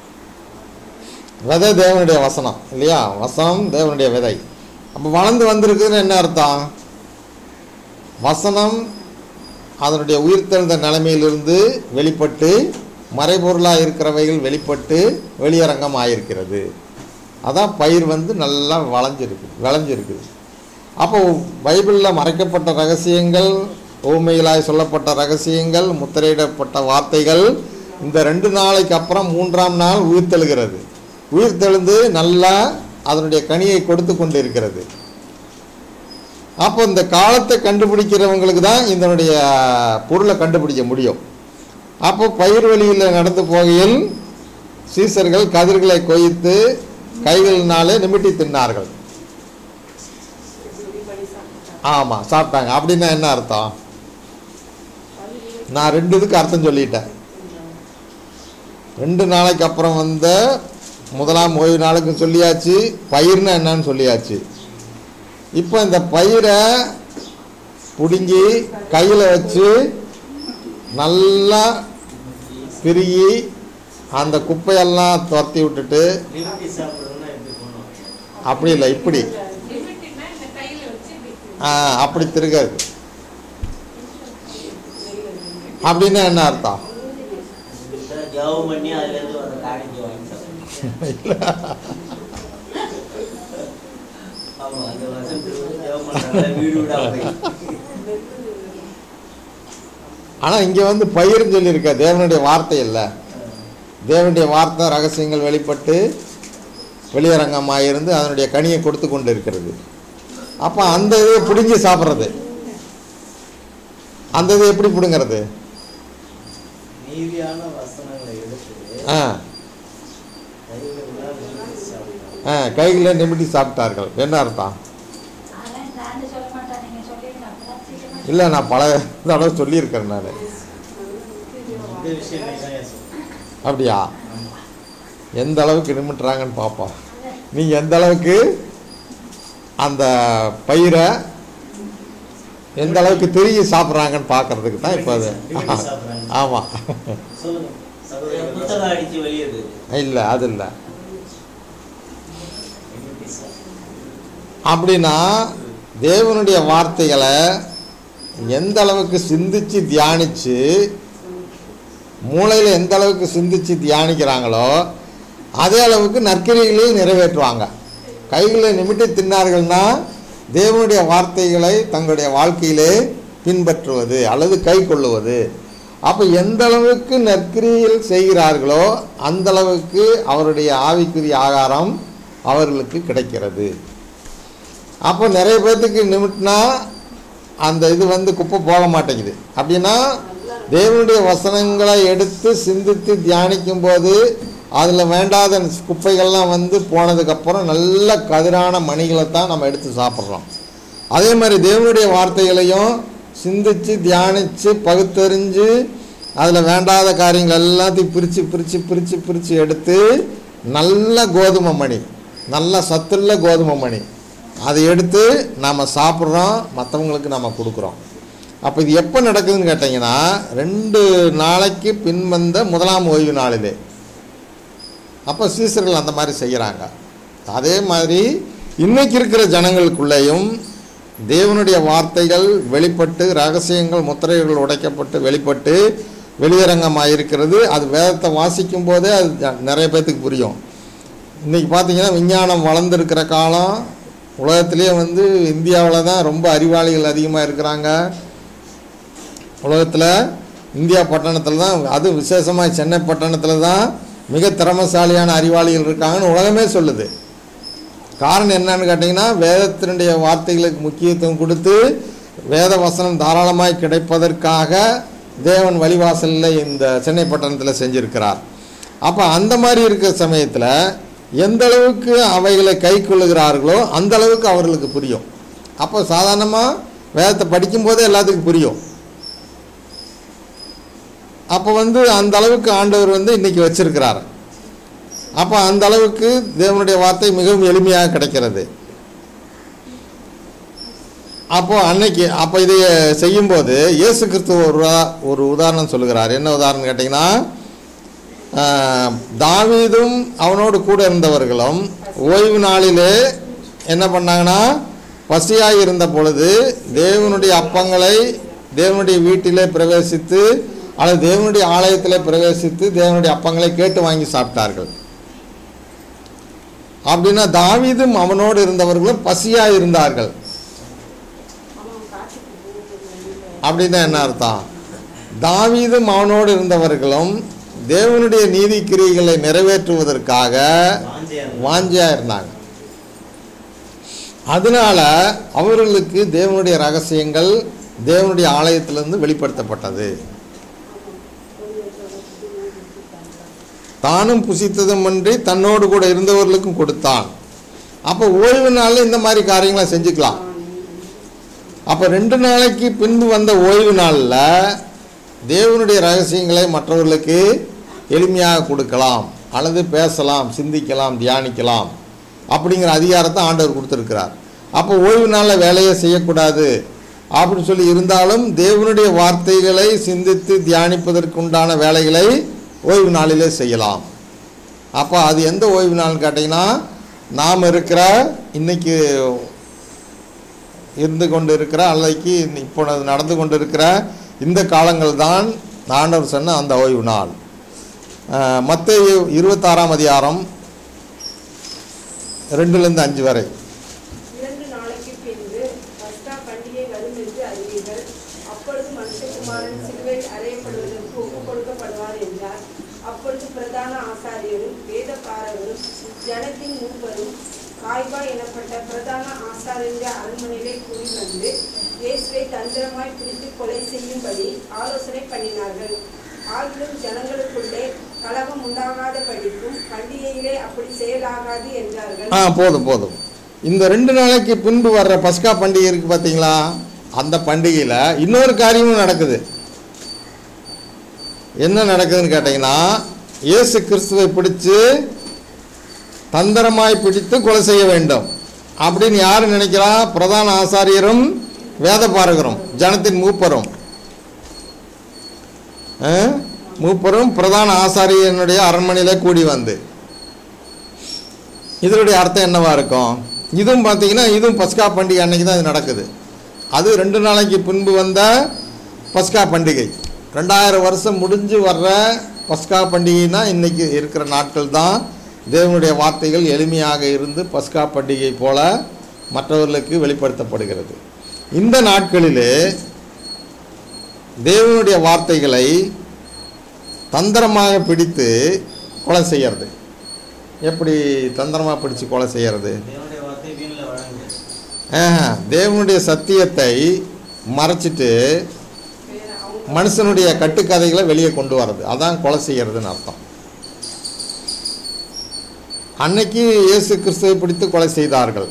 விதை தேவனுடைய வசனம் இல்லையா வசனம் தேவனுடைய விதை அப்போ வளர்ந்து வந்திருக்குதுன்னு என்ன அர்த்தம் வசனம் அதனுடைய உயிர்த்தெழுந்த நிலைமையிலிருந்து வெளிப்பட்டு மறைபொருளாக இருக்கிறவைகள் வெளிப்பட்டு வெளியரங்கம் ஆயிருக்கிறது அதான் பயிர் வந்து நல்லா வளைஞ்சிருக்கு விளைஞ்சிருக்குது அப்போ பைபிளில் மறைக்கப்பட்ட ரகசியங்கள் ஊமைகளாய் சொல்லப்பட்ட ரகசியங்கள் முத்திரையிடப்பட்ட வார்த்தைகள் இந்த ரெண்டு நாளைக்கு அப்புறம் மூன்றாம் நாள் உயிர்த்தெழுகிறது உயிர்த்தெழுந்து நல்லா அதனுடைய கனியை கொடுத்து கொண்டு இருக்கிறது அப்போ இந்த காலத்தை கண்டுபிடிக்கிறவங்களுக்கு தான் இதனுடைய பொருளை கண்டுபிடிக்க முடியும் அப்போ பயிர் வழியில் நடந்து போகையில் சீசர்கள் கதிர்களை கொய்த்து கைகளினாலே நிமிட்டி தின்னார்கள் ஆமாம் சாப்பிட்டாங்க அப்படின்னா என்ன அர்த்தம் நான் ரெண்டு இதுக்கு அர்த்தம் சொல்லிட்டேன் ரெண்டு நாளைக்கு அப்புறம் வந்த முதலாம் ஓய்வு நாளுக்கும் சொல்லியாச்சு பயிர்னா என்னன்னு சொல்லியாச்சு இப்போ இந்த பயிரை பிடுங்கி கையில் வச்சு நல்லா பிரிகி அந்த குப்பையெல்லாம் துரத்தி விட்டுட்டு லிமிட்டி சாப்பிடணும்னா எப்படி பண்ணுவாங்க அப்படி இல்லை இப்படி லிமிட்னா இந்த கையில வச்சு இப்படி ஆ அப்படி திருகாது அப்படின்னா என்ன அர்த்தம் ஜெபம் பண்ணி அதுலேருந்து வர காணிக்கை வாங்கி சாப்பிடணும் ஆமா அந்த வசனத்துக்கு வந்து ஜெபம் பண்றாங்க வீடு வீடா போய் ஆனால் இங்கே வந்து பயிர்னு சொல்லியிருக்க தேவனுடைய வார்த்தை இல்லை தேவனுடைய வார்த்தை ரகசியங்கள் வெளிப்பட்டு வெளியரங்கமாக இருந்து அதனுடைய கனியை கொடுத்து கொண்டு இருக்கிறது அப்போ அந்த இதை பிடுங்கி சாப்பிட்றது அந்த இதை எப்படி பிடுங்கிறது நீதியான வசனங்களை எடுத்து ஆ கைகளில் லிமிட்டி சாப்பிடணும் ஆ கைகளை நிமிட்டி சாப்பிட்டார்கள் என்ன அர்த்தம் அதெல்லாம் நான் சொல்ல மாட்டேன் நீங்க சொல்லிடுங்க அப்பதான் சீக்கிரமா இல்லை நான் பல தடவை சொல்லியிருக்கிறேன் நான் இந்த விஷயம் தான் சொல்றேன் அப்படியா எந்த அளவுக்கு நிமிட்டுறாங்கன்னு பார்ப்போம் நீங்கள் எந்த அளவுக்கு அந்த பயிரை எந்த அளவுக்கு திருகி சாப்பிட்றாங்கன்னு பார்க்கறதுக்கு தான் இப்போ அது நிமிட்டி சாப்பிடுறாங்க. ஆமாம் சொல்லுங்க சகோதரர் புத்தகம் அடிச்சு வெளியிடுது இல்லை அது இல்லை லிமிட்டி சாப்பிடணும் அப்படின்னா தேவனுடைய வார்த்தைகளை எந்த அளவுக்கு சிந்திச்சு தியானித்து மூளையில் எந்த அளவுக்கு சிந்திச்சு தியானிக்கிறாங்களோ அதே அளவுக்கு நற்கிரிகளையும் நிறைவேற்றுவாங்க கைகளை நிமிட்டி தின்னார்கள்னா தேவனுடைய வார்த்தைகளை தங்களுடைய வாழ்க்கையிலே பின்பற்றுவது அல்லது கை கொள்ளுவது அப்போ எந்த அளவுக்கு நற்கிரியில் செய்கிறார்களோ அந்த அளவுக்கு அவருடைய ஆவிக்குரிய ஆகாரம் அவர்களுக்கு கிடைக்கிறது அப்போ நிறைய பேர்த்துக்கு நிமிட்டினா அந்த இது வந்து குப்பை போக மாட்டேங்குது அப்படின்னா தேவனுடைய வசனங்களை எடுத்து சிந்தித்து தியானிக்கும் போது அதில் வேண்டாத குப்பைகள்லாம் வந்து போனதுக்கப்புறம் நல்ல கதிரான மணிகளை தான் நம்ம எடுத்து சாப்பிட்றோம் அதே மாதிரி தேவனுடைய வார்த்தைகளையும் சிந்தித்து தியானித்து பகுத்தறிஞ்சு அதில் வேண்டாத காரியங்கள் எல்லாத்தையும் பிரித்து பிரித்து பிரித்து பிரித்து எடுத்து நல்ல கோதுமை மணி நல்ல சத்துள்ள கோதுமை மணி அதை எடுத்து நாம் சாப்பிட்றோம் மற்றவங்களுக்கு நம்ம கொடுக்குறோம் அப்போ இது எப்போ நடக்குதுன்னு கேட்டிங்கன்னா ரெண்டு நாளைக்கு பின் வந்த முதலாம் ஓய்வு நாளிலே அப்போ சீசர்கள் அந்த மாதிரி செய்கிறாங்க அதே மாதிரி இன்னைக்கு இருக்கிற ஜனங்களுக்குள்ளேயும் தேவனுடைய வார்த்தைகள் வெளிப்பட்டு ரகசியங்கள் முத்திரைகள் உடைக்கப்பட்டு வெளிப்பட்டு வெளியரங்கமாக இருக்கிறது அது வேதத்தை வாசிக்கும் போதே அது ஜ- நிறைய பேர்த்துக்கு புரியும் இன்றைக்கி பார்த்தீங்கன்னா விஞ்ஞானம் வளர்ந்துருக்கிற காலம் உலகத்திலேயே வந்து இந்தியாவில் தான் ரொம்ப அறிவாளிகள் அதிகமாக இருக்கிறாங்க உலகத்தில் இந்தியா பட்டணத்தில் தான் அதுவும் விசேஷமாக சென்னை பட்டணத்தில் தான் மிக திறமசாலியான அறிவாளிகள் இருக்காங்கன்னு உலகமே சொல்லுது காரணம் என்னன்னு கேட்டிங்கன்னா வேதத்தினுடைய வார்த்தைகளுக்கு முக்கியத்துவம் கொடுத்து வேத வசனம் தாராளமாய் கிடைப்பதற்காக தேவன் வழிவாசலில் இந்த சென்னை பட்டணத்தில் செஞ்சிருக்கிறார் அப்போ அந்த மாதிரி இருக்கிற சமயத்தில் எந்த அளவுக்கு அவைகளை கை கொள்ளுகிறார்களோ அந்த அளவுக்கு அவர்களுக்கு புரியும் அப்போ சாதாரணமாக வேதத்தை படிக்கும்போதே எல்லாத்துக்கும் புரியும் அப்போ வந்து அந்த அளவுக்கு ஆண்டவர் வந்து இன்னைக்கு வச்சிருக்கிறார் அப்போ அந்த அளவுக்கு தேவனுடைய வார்த்தை மிகவும் எளிமையாக கிடைக்கிறது அப்போ அன்னைக்கு அப்போ இதை செய்யும்போது இயேசு கிறிஸ்து ஒரு உதா- ஒரு உதாரணம் சொல்லுகிறார் என்ன உதாரணம் கேட்டிங்கன்னா ஆஹ், தாவீதும் அவனோடு கூட இருந்தவர்களும் ஓய்வு நாளிலே என்ன பண்ணாங்கன்னா பசியாக இருந்த பொழுது தேவனுடைய அப்பங்களை தேவனுடைய வீட்டிலே பிரவேசித்து அல்லது தேவனுடைய ஆலயத்திலே பிரவேசித்து தேவனுடைய அப்பங்களை கேட்டு வாங்கி சாப்பிட்டார்கள் அப்படின்னா தாவீதும் அவனோடு இருந்தவர்களும் பசியாக இருந்தார்கள் அப்படின்னா என்ன அர்த்தம் தாவீதும் அவனோடு இருந்தவர்களும் தேவனுடைய நீதி கிரியைகளை நிறைவேற்றுவதற்காக வாஞ்சியா இருந்தா. வாஞ்சியா இருந்தாங்க அதனால அவர்களுக்கு தேவனுடைய ரகசியங்கள் தேவனுடைய ஆலயத்திலிருந்து வெளிப்படுத்தப்பட்டது தானும் புசித்ததுமன்றி தன்னோடு கூட இருந்தவர்களுக்கும் கொடுத்தான் அப்போ ஓய்வு நாளில் இந்த மாதிரி காரியங்களை செஞ்சுக்கலாம் அப்போ ரெண்டு நாளைக்கு பின்பு வந்த ஓய்வு நாளில் தேவனுடைய ரகசியங்களை மற்றவர்களுக்கு எளிமையாக கொடுக்கலாம் அல்லது பேசலாம் சிந்திக்கலாம் தியானிக்கலாம் அப்படிங்கிற அதிகாரத்தை ஆண்டவர் கொடுத்துருக்கிறார் அப்போ ஓய்வு நாளில் வேலையை செய்யக்கூடாது அப்படின்னு சொல்லி இருந்தாலும் தேவனுடைய வார்த்தைகளை சிந்தித்து தியானிப்பதற்கு உண்டான வேலைகளை ஓய்வு நாளிலே செய்யலாம் அப்போ அது எந்த ஓய்வு நாள்னு கேட்டிங்கன்னா நாம் இருக்கிற இன்னைக்கு இருந்து கொண்டு இருக்கிற அல்லைக்கு இப்போ நடந்து கொண்டு இருக்கிற இந்த காலங்கள் தான் ஆண்டவர் சொன்ன அந்த ஓய்வு நாள் மற்ற இருபத்தாறாம் அதிகாரம் ரெண்டுலேருந்து அஞ்சு வரை இரண்டு நாளைக்கு பின்பு பஸ்கா பண்டிகை வரும் என்று அறிவீர்கள் அப்பொழுது மனுஷகுமாரன் சிலுவையில் அறையப்படுவதற்கு ஒப்புக் கொடுக்கப்படுவார் என்றார் அப்பொழுது பிரதான ஆசாரியரும் வேதக்காரரும் ஜனத்தின் மூப்பரும் காய்பா எனப்பட்ட பிரதான ஆசாரிய அரண்மனையிலே கூடி வந்து இயேசுவை தந்திரமாய் பிடித்து கொலை செய்யும்படி ஆலோசனை பண்ணினார்கள் ஆகிலும் ஜனங்களுக்குள்ளே கலகம் உண்டாகாதபடிக்கும் பண்டிகையிலே அப்படி செயலாகாது என்றார்கள் ஆ போதும் போதும் இந்த ரெண்டு நாளைக்கு பின்பு வர்ற பஸ்கா பண்டிகை இருக்குது பார்த்தீங்களா அந்த பண்டிகையில் இன்னொரு காரியமும் நடக்குது என்ன நடக்குதுன்னு கேட்டிங்கன்னா இயேசு கிறிஸ்துவை பிடிச்சு தந்திரமாய் பிடித்து கொலை செய்ய வேண்டும் அப்படின்னு யார் நினைக்கிறா பிரதான ஆசாரியரும் வேத பாரகரும் ஜனத்தின் மூப்பரும் ஆ? மூப்பரும் பிரதான ஆசாரியனுடைய அரண்மனையில கூடி வந்து இதனுடைய அர்த்தம் என்னவா இருக்கும் இதுவும் பார்த்தீங்கன்னா இதுவும் பஸ்கா பண்டிகை அன்னைக்கு தான் இது நடக்குது அது ரெண்டு நாளைக்கு பின்பு வந்த பஸ்கா பண்டிகை ரெண்டாயிரம் வருஷம் முடிஞ்சு வர்ற பஸ்கா பண்டிகைனா இன்னைக்கு இருக்கிற நாட்கள் தான் தேவனுடைய வார்த்தைகள் எளிமையாக இருந்து பஸ்கா பண்டிகை போல மற்றவர்களுக்கு வெளிப்படுத்தப்படுகிறது இந்த நாட்களிலே தேவனுடைய வார்த்தைகளை தந்திரமாக பிடித்து கொலை செய்யறது எப்படி தந்திரமாக பிடிச்சு கொலை செய்யறது தேவனுடைய வார்த்தை வீணில் வழங்கு ஆஹா, தேவனுடைய சத்தியத்தை மறைச்சிட்டு வேற அவங்க மனுஷனுடைய கட்டுக்கதைகளை வெளியே கொண்டு வர்றது அதான் கொலை செய்யறதுன்னு அர்த்தம் அன்னைக்கு இயேசு கிறிஸ்துவை பிடித்து கொலை செய்தார்கள்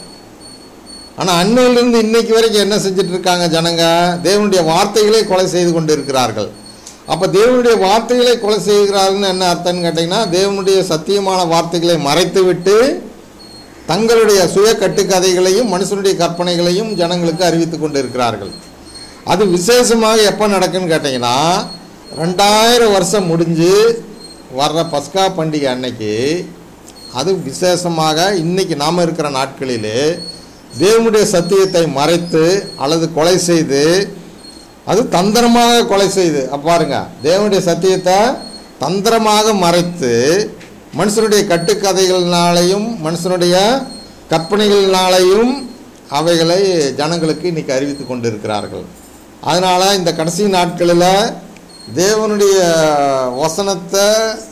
ஆனால் அன்னையிலிருந்து இன்னைக்கு வரைக்கும் என்ன செஞ்சுட்டு இருக்காங்க ஜனங்க தேவனுடைய வார்த்தைகளை கொலை செய்து கொண்டு இருக்கிறார்கள் அப்போ தேவனுடைய வார்த்தைகளை கொலை செய்கிறார்கள்னு என்ன அர்த்தம்னு கேட்டிங்கன்னா தேவனுடைய சத்தியமான வார்த்தைகளை மறைத்து விட்டு தங்களுடைய சுய கட்டுக்கதைகளையும் மனுஷனுடைய கற்பனைகளையும் ஜனங்களுக்கு அறிவித்து கொண்டு இருக்கிறார்கள் அது விசேஷமாக எப்போ நடக்குன்னு கேட்டிங்கன்னா ரெண்டாயிரம் வருஷம் முடிஞ்சு வர்ற பஸ்கா பண்டிகை அன்னைக்கு அது விசேஷமாக இன்னைக்கு நாம் இருக்கிற நாட்களிலே தேவனுடைய சத்தியத்தை மறைத்து அல்லது கொலை செய்து அது தந்திரமாக கொலை செய்து அப்ப பாருங்க தேவனுடைய சத்தியத்தை தந்திரமாக மறைத்து மனுஷனுடைய கட்டுக்கதைகளினாலையும் மனுஷனுடைய கற்பனைகளினாலையும் அவைகளை ஜனங்களுக்கு இன்னைக்கு அறிவித்து கொண்டு இருக்கிறார்கள் அதனால் இந்த கடைசி நாட்களில் தேவனுடைய வசனத்தை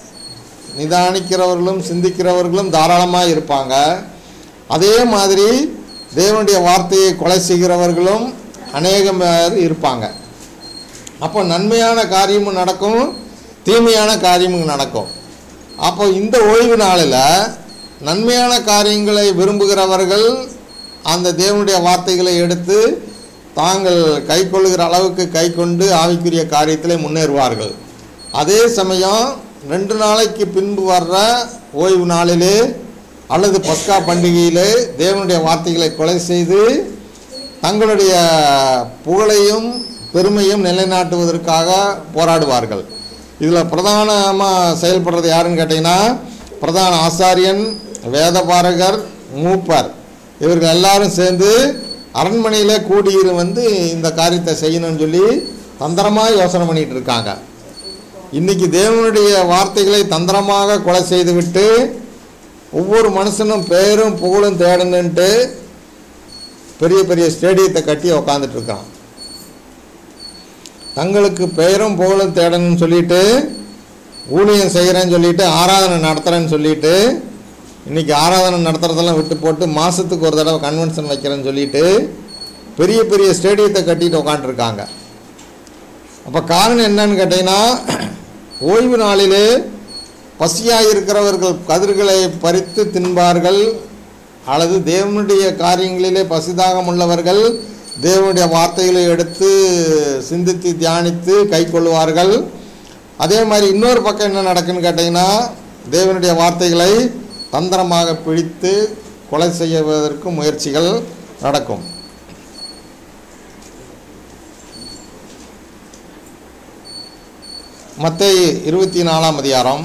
நிதானிக்கிறவர்களும் சிந்திக்கிறவர்களும் தாராளமாக இருப்பாங்க அதே மாதிரி தேவனுடைய வார்த்தையை கொலை செய்கிறவர்களும் அநேகம் பேர் இருப்பாங்க அப்போ நன்மையான காரியமும் நடக்கும் தீமையான காரியமும் நடக்கும் அப்போ இந்த ஓய்வு நாளில் நன்மையான காரியங்களை விரும்புகிறவர்கள் அந்த தேவனுடைய வார்த்தைகளை எடுத்து தாங்கள் கை கொள்ளுகிற அளவுக்கு கை கொண்டு ஆவிக்குரிய காரியத்திலே முன்னேறுவார்கள் அதே சமயம் ரெண்டு நாளைக்கு பின்பு வர்ற ஓய்வு நாளிலே அல்லது பஸ்கா பண்டிகையிலே தேவனுடைய வார்த்தைகளை கொலை செய்து தங்களுடைய புகழையும் பெருமையும் நிலைநாட்டுவதற்காக போராடுவார்கள் இதில் பிரதானமாக செயல்படுறது யாருன்னு கேட்டிங்கன்னா பிரதான ஆசாரியன் வேதபாரகர் மூப்பர் இவர்கள் எல்லாரும் சேர்ந்து அரண்மனையில் கூடியிரு வந்து இந்த காரியத்தை செய்யணும்னு சொல்லி தந்திரமாக யோசனை பண்ணிட்டு இருக்காங்க இன்னைக்கு தேவனுடைய வார்த்தைகளை தந்திரமாக கொலை செய்துவிட்டு ஒவ்வொரு மனுஷனும் பேரும் புகழும் தேடணுன்ட்டு பெரிய பெரிய ஸ்டேடியத்தை கட்டி உக்காந்துட்டு இருக்கான் தங்களுக்கு பெயரும் புகழும் தேடணும்னு சொல்லிட்டு ஊழியம் செய்கிறேன்னு சொல்லிட்டு ஆராதனை நடத்துகிறேன்னு சொல்லிட்டு இன்னைக்கு ஆராதனை நடத்துறதெல்லாம் விட்டு போட்டு மாதத்துக்கு ஒரு தடவை கன்வென்ஷன் வைக்கிறேன்னு சொல்லிட்டு பெரிய பெரிய ஸ்டேடியத்தை கட்டிட்டு உக்காண்ட்ருக்காங்க அப்போ காரணம் என்னன்னு கேட்டிங்கன்னா ஓய்வு நாளிலே பசியாக இருக்கிறவர்கள் கதிர்களை பறித்து தின்பார்கள் அல்லது தேவனுடைய காரியங்களிலே பசிதாகம் உள்ளவர்கள் தேவனுடைய வார்த்தைகளை எடுத்து சிந்தித்து தியானித்து கை கொள்வார்கள் அதே மாதிரி இன்னொரு பக்கம் என்ன நடக்குன்னு கேட்டிங்கன்னா தேவனுடைய வார்த்தைகளை தந்திரமாக பிடித்து கொலை செய்வதற்கு முயற்சிகள் நடக்கும் மத்தேயு இருபத்தி நாலாம் அதிகாரம்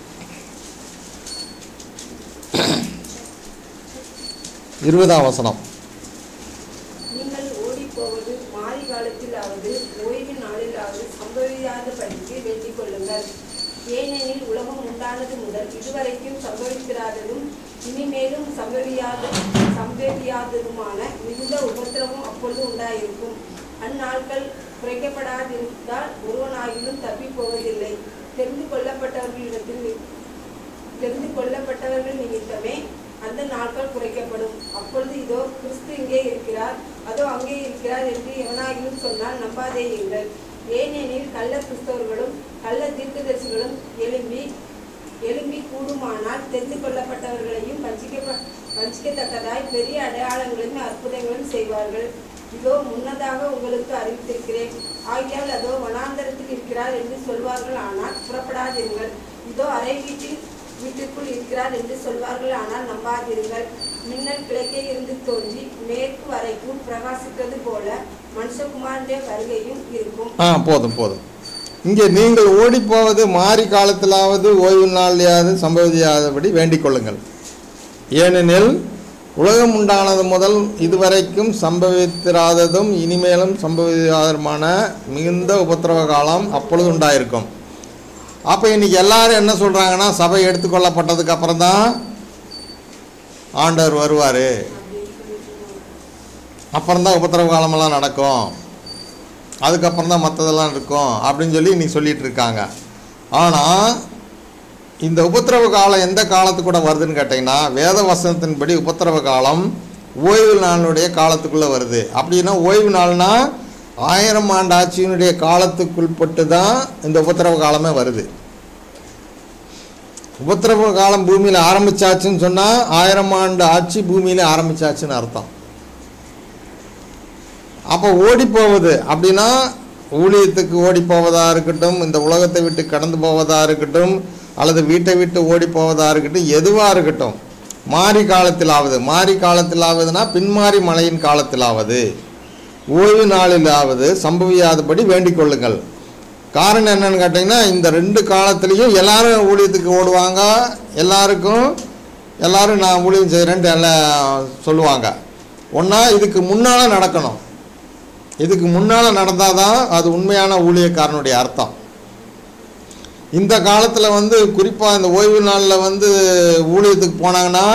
இருபதாம் வசனம் நீங்கள் ஓடிப்போவது மாறி காலத்திலாவது ஓய்வு நாளிலாவது சம்பவியாதபடிக்கு வேண்டிக் கொள்ளுங்கள் ஏனெனில் உலகம் உண்டானது முதல் இதுவரைக்கும் சம்பவித்திராததும் இனிமேலும் சம்பவியாத சம்பவியாததுமான மிகுந்த உபத்திரமும் அப்பொழுது உண்டாயிருக்கும் அந்நாட்கள் குறைக்கப்படாதிருந்தால் ஒருவனாகிலும் தப்பி போவதில்லை தெரிந்து கொள்ளப்பட்டவர்களிடத்தில் தெரிந்து கொள்ளப்பட்டவர்கள் நிமித்தமே அந்த நாட்கள் குறைக்கப்படும் அப்பொழுது இதோ கிறிஸ்து இங்கே இருக்கிறார் அதோ அங்கே இருக்கிறார் என்று எவனாகிலும் சொன்னால் நம்பாதேயுங்கள் ஏனெனில் கள்ள கிறிஸ்தவர்களும் கள்ள தீர்க்கதரிசிகளும் எழும்பி எழும்பி கூடுமானால் தெரிந்து கொள்ளப்பட்டவர்களையும் வஞ்சிக்க வஞ்சிக்கத்தக்கதாய் பெரிய அடையாளங்களையும் அற்புதங்களும் செய்வார்கள் இதோ முன்னதாக உங்களுக்கு அறிவித்திருக்கிறேன் ஆகையால் அதோ வனாந்தரத்தில் இருக்கிறார் என்று சொல்வார்கள் ஆனால் புறப்படாதீர்கள் இதோ அறை வீட்டில் வீட்டுக்குள் இருக்கிறார் என்று சொல்வார்கள் ஆனால் நம்பாதீர்கள் மின்னல் கிழக்கே இருந்து தோன்றி மேற்கு வரைக்கும் பிரகாசித்தது போல மனுஷகுமாரனுடைய வருகையும் இருக்கும் ஆ போதும் போதும் இங்கே நீங்கள் ஓடிப்போவது மாறி காலத்திலாவது ஓய்வு நாளையாவது சம்பவியாதபடி வேண்டிக் கொள்ளுங்கள் ஏனெனில் உலகம் உண்டானது முதல் இதுவரைக்கும் சம்பவித்திராததும் இனிமேலும் சம்பவியாததுமான மிகுந்த உபத்திரவ காலம் அப்பொழுது உண்டாயிருக்கும் அப்போ இன்னைக்கு எல்லாரும் என்ன சொல்கிறாங்கன்னா சபை எடுத்துக்கொள்ளப்பட்டதுக்கு அப்புறம் தான் ஆண்டவர் வருவார் அப்புறம் தான் உபத்திரவ காலமெல்லாம் நடக்கும் அதுக்கப்புறம் தான் மற்றதெல்லாம் இருக்கும் அப்படின்னு சொல்லி இன்னைக்கு சொல்லிட்டு இருக்காங்க ஆனால் இந்த உபத்திரவ காலம் எந்த காலத்துக்கு கூட வருதுன்னு கேட்டிங்கன்னா வேத வசனத்தின்படி உபத்திரவ காலம் ஓய்வு நாளுடைய காலத்துக்குள்ளே வருது அப்படின்னா ஓய்வு நாள்னா ஆயிரம் ஆண்டு ஆட்சியினுடைய காலத்துக்குள்பட்டு தான் இந்த உபத்திரவ காலமே வருது உபத்திரவ காலம் பூமியில் ஆரம்பிச்சாச்சுன்னு சொன்னால் ஆயிரம் ஆண்டு ஆட்சி பூமியில் ஆரம்பிச்சாச்சுன்னு அர்த்தம் அப்போ ஓடி போவது அப்படின்னா ஊழியத்துக்கு ஓடி போவதா இருக்கட்டும் இந்த உலகத்தை விட்டு கடந்து போவதா இருக்கட்டும் அல்லது வீட்டை விட்டு ஓடி போவதா இருக்கட்டும் எதுவாக இருக்கட்டும் மாறி காலத்திலாவது மாறி காலத்திலாவதுனா பின்மாறி மழையின் காலத்திலாவது ஓய்வு நாளிலாவது சம்பவியாதபடி வேண்டிக் கொள்ளுங்கள் காரணம் என்னன்னு கேட்டிங்கன்னா இந்த ரெண்டு காலத்துலேயும் எல்லாரும் ஊழியத்துக்கு ஓடுவாங்க எல்லாருக்கும் எல்லாரும் நான் ஊழியம் செய்கிறேன்ட்டு எல்லாம் சொல்லுவாங்க ஒன்றா இதுக்கு முன்னால் நடக்கணும் இதுக்கு முன்னால் நடந்தால் தான் அது உண்மையான ஊழியக்காரனுடைய அர்த்தம் இந்த காலத்தில் வந்து குறிப்பாக இந்த ஓய்வு நாளில் வந்து ஊழியத்துக்கு போனாங்கன்னா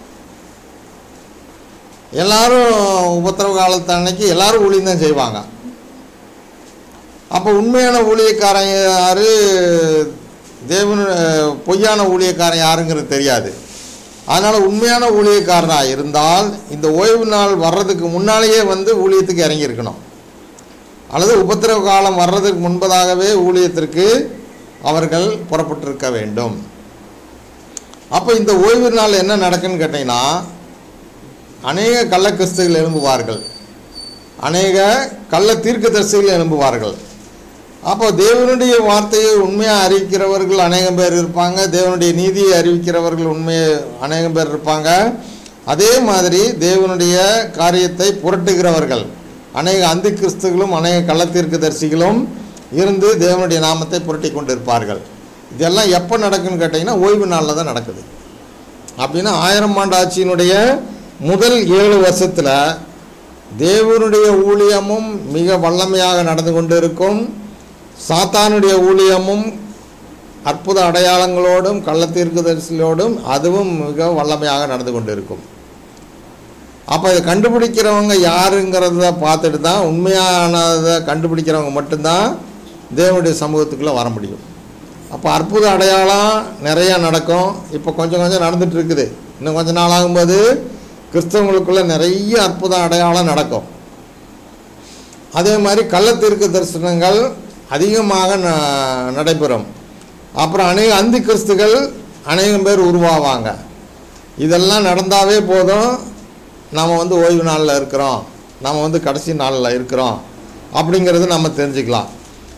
எல்லாரும் உபத்திரவ காலத்து அன்னைக்கு எல்லாரும் ஊழியம் தான் செய்வாங்க அப்போ உண்மையான ஊழியக்காரன் யார் தேவன் பொய்யான ஊழியக்காரன் யாருங்கிறது தெரியாது அதனால் உண்மையான ஊழியக்காரனாக இருந்தால் இந்த ஓய்வு நாள் வர்றதுக்கு முன்னாலேயே வந்து ஊழியத்துக்கு இறங்கியிருக்கணும் அல்லது உபத்திரவ காலம் வர்றதுக்கு முன்பதாகவே ஊழியத்திற்கு அவர்கள் புறப்பட்டிருக்க வேண்டும் அப்போ இந்த ஓய்வு நாள் என்ன நடக்குன்னு கேட்டிங்கன்னா அநேக கள்ள கிறிஸ்துகள் எழும்புவார்கள் அநேக கள்ள தீர்க்கதரிசிகள் எழும்புவார்கள் அப்போ தேவனுடைய வார்த்தையை உண்மையாக அறிவிக்கிறவர்கள் அநேகம் பேர் இருப்பாங்க தேவனுடைய நீதியை அறிவிக்கிறவர்கள் உண்மையை அநேகம் பேர் இருப்பாங்க அதே மாதிரி தேவனுடைய காரியத்தை புரட்டுகிறவர்கள் அநேக அந்தி கிறிஸ்துகளும் அநேக கள்ளத்தீர்க்கதரிசிகளும் இருந்து தேவனுடைய நாமத்தை புரட்டி கொண்டிருப்பார்கள் இதெல்லாம் எப்போ நடக்குன்னு கேட்டிங்கன்னா ஓய்வு நாளில் தான் நடக்குது அப்படின்னா ஆயிரம் ஆண்டு ஆட்சியினுடைய முதல் ஏழு வருஷத்தில் தேவனுடைய ஊழியமும் மிக வல்லமையாக நடந்து கொண்டு இருக்கும் சாத்தானுடைய ஊழியமும் அற்புத அடையாளங்களோடும் கள்ளத்தீர்க்கதரிசிகளோடும் அதுவும் மிக வல்லமையாக நடந்து கொண்டு இருக்கும் அப்போ இதை கண்டுபிடிக்கிறவங்க யாருங்கிறத பார்த்துட்டு தான் உண்மையானதை கண்டுபிடிக்கிறவங்க மட்டும்தான் தேவனுடைய சமூகத்துக்குள்ளே வர முடியும் அப்போ அற்புத அடையாளம் நிறையா நடக்கும் இப்போ கொஞ்சம் கொஞ்சம் நடந்துட்டு இருக்குது இன்னும் கொஞ்ச நாள் ஆகும்போது கிறிஸ்தவங்களுக்குள்ள நிறைய அற்புத அடையாளம் நடக்கும் அதே மாதிரி கள்ளத்தீர்க்க தரிசனங்கள் அதிகமாக ந- நடைபெறும் அப்புறம் அநேக அந்தி கிறிஸ்துகள் அநேகம் பேர் உருவாவாங்க இதெல்லாம் நடந்தாவே போதும் நம்ம வந்து ஓய்வு நாளில் இருக்கிறோம் நம்ம வந்து கடைசி நாளில் இருக்கிறோம் அப்படிங்கிறது நம்ம தெரிஞ்சுக்கலாம்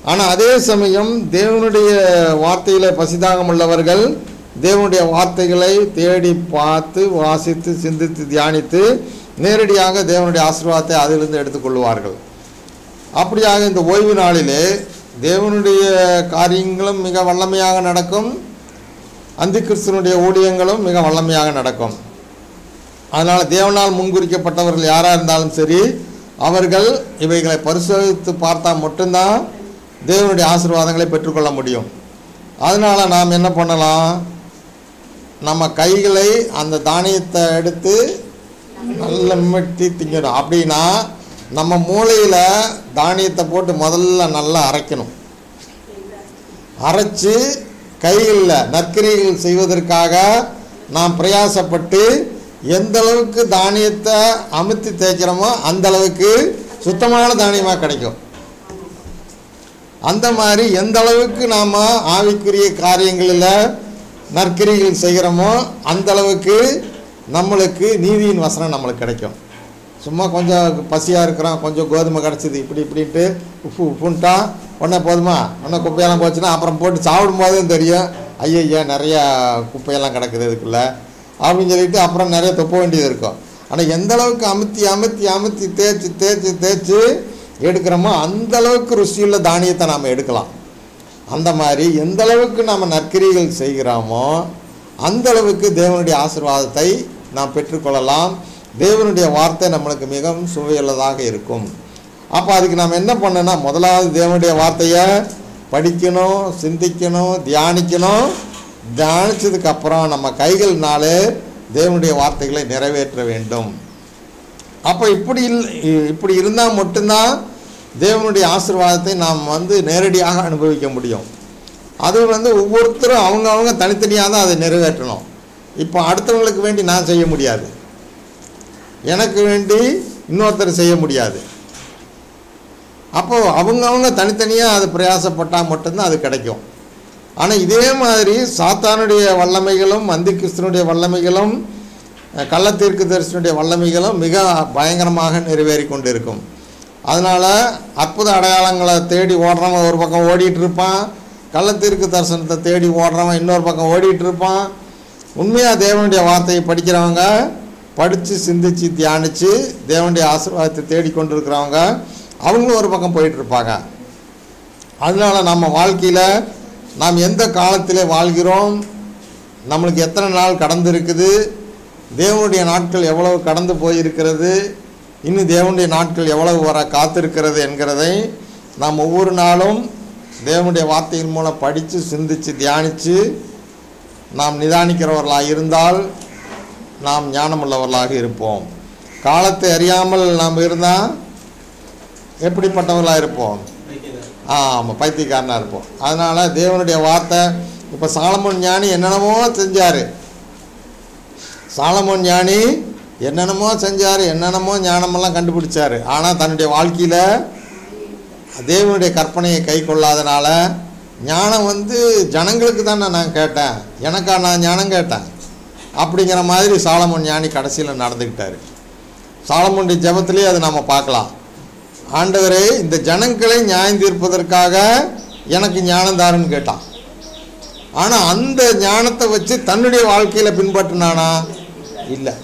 ஆனால் அதே சமயம் தேவனுடைய வார்த்தையில் பசிதாகம் உள்ளவர்கள் தேவனுடைய வார்த்தைகளை தேடி பார்த்து வாசித்து சிந்தித்து தியானித்து நேரடியாக தேவனுடைய ஆசீர்வாதத்தை அதிலிருந்து எடுத்துக்கொள்வார்கள் அப்படியாக இந்த ஓய்வு நாளிலே தேவனுடைய காரியங்களும் மிக வல்லமையாக நடக்கும் அந்தி கிறிஸ்துவனுடைய ஊழியங்களும் மிக வல்லமையாக நடக்கும் அதனால் தேவனால் முன்குறிக்கப்பட்டவர்கள் யாராக இருந்தாலும் சரி அவர்கள் இவைகளை பரிசோதித்து பார்த்தா மட்டும்தான் தேவனுடைய ஆசீர்வாதங்களை பெற்றுக்கொள்ள முடியும் அதனால் நாம் என்ன பண்ணலாம் நம்ம கைகளை அந்த தானியத்தை எடுத்து நல்ல மெட்டி திங்கணும் அப்படின்னா நம்ம மூளையில் தானியத்தை போட்டு முதல்ல நல்லா அரைக்கணும் அரைச்சு கைகளில் நற்கிரிகள் செய்வதற்காக நாம் பிரயாசப்பட்டு எந்த அளவுக்கு தானியத்தை அமுத்தி தேய்க்கிறோமோ அந்த அளவுக்கு சுத்தமான தானியமாக கிடைக்கும் அந்த மாதிரி எந்த அளவுக்கு நாம் ஆவிக்குரிய காரியங்களில் நற்கிரிகள் செய்கிறோமோ அந்த அளவுக்கு நம்மளுக்கு நீதியின் வசனம் நம்மளுக்கு கிடைக்கும் சும்மா கொஞ்சம் பசியாக இருக்கிறோம் கொஞ்சம் கோதுமை கிடச்சிது இப்படி இப்படின்ட்டு உப்பு உப்புன்ட்டா உடனே போதுமா உடனே குப்பையெல்லாம் போச்சுன்னா அப்புறம் போட்டு சாப்பிடும் போதும் தெரியும் ஐயய்யா நிறையா குப்பையெல்லாம் கிடக்குது இதுக்குள்ளே அப்படின்னு சொல்லிட்டு அப்புறம் நிறைய தொப்ப வேண்டியது இருக்கும் ஆனால் எந்த அளவுக்கு அமுத்தி அமுத்தி அமுத்தி தேய்ச்சி தேய்ச்சி தேய்ச்சி எடுக்கிறோமோ அந்த அளவுக்கு ருசியுள்ள தானியத்தை நாம் எடுக்கலாம் அந்த மாதிரி எந்த அளவுக்கு நாம் நற்கிரிகள் செய்கிறோமோ அந்த அளவுக்கு தேவனுடைய ஆசீர்வாதத்தை நாம் பெற்றுக்கொள்ளலாம் தேவனுடைய வார்த்தை நம்மளுக்கு மிகவும் சுவையுள்ளதாக இருக்கும் அப்போ அதுக்கு நாம் என்ன பண்ணணும்னா முதலாவது தேவனுடைய வார்த்தையை படிக்கணும் சிந்திக்கணும் தியானிக்கணும் தியானிச்சதுக்கு அப்புறம் நம்ம கைகள்னாலே தேவனுடைய வார்த்தைகளை நிறைவேற்ற வேண்டும் அப்போ இப்படி இல் இப்படி இருந்தால் மட்டும்தான் தேவனுடைய ஆசீர்வாதத்தை நாம் வந்து நேரடியாக அனுபவிக்க முடியும் அது வந்து ஒவ்வொருத்தரும் அவங்க அவங்க தனித்தனியாக தான் அதை நிறைவேற்றணும் இப்போ அடுத்தவங்களுக்கு வேண்டி நான் செய்ய முடியாது எனக்கு வேண்டி இன்னொருத்தர் செய்ய முடியாது அப்போது அவங்கவுங்க தனித்தனியாக அது பிரயாசப்பட்டால் மட்டும்தான் அது கிடைக்கும் ஆனால் இதே மாதிரி சாத்தானுடைய வல்லமைகளும் அந்தி கிறிஸ்தனுடைய வல்லமைகளும் அஹ், கள்ளத்தீர்க்கு தரிசனுடைய வல்லமைகளும் மிக பயங்கரமாக நிறைவேறி கொண்டு இருக்கும் அதனால் அற்புத அடையாளங்களை தேடி ஓடுறவன் ஒரு பக்கம் ஓடிட்டு இருப்பான் கள்ளத்தீர்க்கு தரிசனத்தை தேடி ஓடுறவன் இன்னொரு பக்கம் ஓடிட்டு இருப்பான் உண்மையாக தேவனுடைய வார்த்தையை படிக்கிறவங்க படித்து சிந்தித்து தியானித்து தேவனுடைய ஆசீர்வாதத்தை தேடிக்கொண்டு இருக்கிறவங்க அவங்களும் ஒரு பக்கம் போயிட்டு இருப்பாங்க அதனால நம்ம வாழ்க்கையில் நாம் எந்த காலத்திலே வாழ்கிறோம் நம்மளுக்கு எத்தனை நாள் கடந்து இருக்குது தேவனுடைய நாட்கள் எவ்வளவு கடந்து போயிருக்கிறது இன்னும் தேவனுடைய நாட்கள் எவ்வளவு வர காத்திருக்கிறது என்கிறதை நாம் ஒவ்வொரு நாளும் தேவனுடைய வார்த்தையின் மூலம் படித்து சிந்தித்து தியானித்து நாம் நிதானிக்கிறவர்களாக இருந்தால் நாம் ஞானமுள்ளவர்களாக இருப்போம் காலத்தை அறியாமல் நாம் இருந்தால் எப்படிப்பட்டவர்களாக இருப்போம் ஆமாம் பைத்தியக்காரனாக இருப்போம் அதனால் தேவனுடைய வார்த்தை இப்போ சாலமோன் ஞானி என்னென்னமோ செஞ்சார் சாலமோன் ஞானி என்னென்னமோ செஞ்சார் என்னென்னமோ ஞானமெல்லாம் கண்டுபிடிச்சார் ஆனால் தன்னுடைய வாழ்க்கையில் தேவனுடைய கற்பனையை கை கொள்ளாதனால ஞானம் வந்து ஜனங்களுக்கு தானே நான் கேட்டேன் எனக்கா நான் ஞானம் கேட்டேன் அப்படிங்கிற மாதிரி சாலமோன் ஞானி கடைசியில் நடந்துக்கிட்டார் சாலமோனுடைய ஜெபத்திலே அதை நம்ம பார்க்கலாம் ஆண்டவரே இந்த ஜனங்களை நியாயம் தீர்ப்பதற்காக எனக்கு ஞானம் தாருன்னு கேட்டான் ஆனால் அந்த ஞானத்தை வச்சு தன்னுடைய வாழ்க்கையில் பின்பற்றினானா இல்லை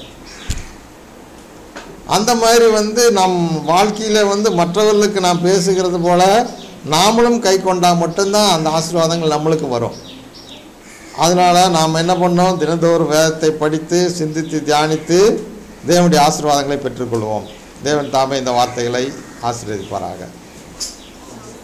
அந்த மாதிரி வந்து நம் வாழ்க்கையில் வந்து மற்றவர்களுக்கு நாம் பேசுகிறது போல நாமளும் கை கொண்டால் மட்டும்தான் அந்த ஆசீர்வாதங்கள் நம்மளுக்கு வரும் அதனால் நாம் என்ன பண்ணோம் தினந்தோறும் வேதத்தை படித்து சிந்தித்து தியானித்து தேவனுடைய ஆசீர்வாதங்களை பெற்றுக்கொள்வோம் தேவன் தாமே இந்த வார்த்தைகளை ஆசீர்வதிப்பாராக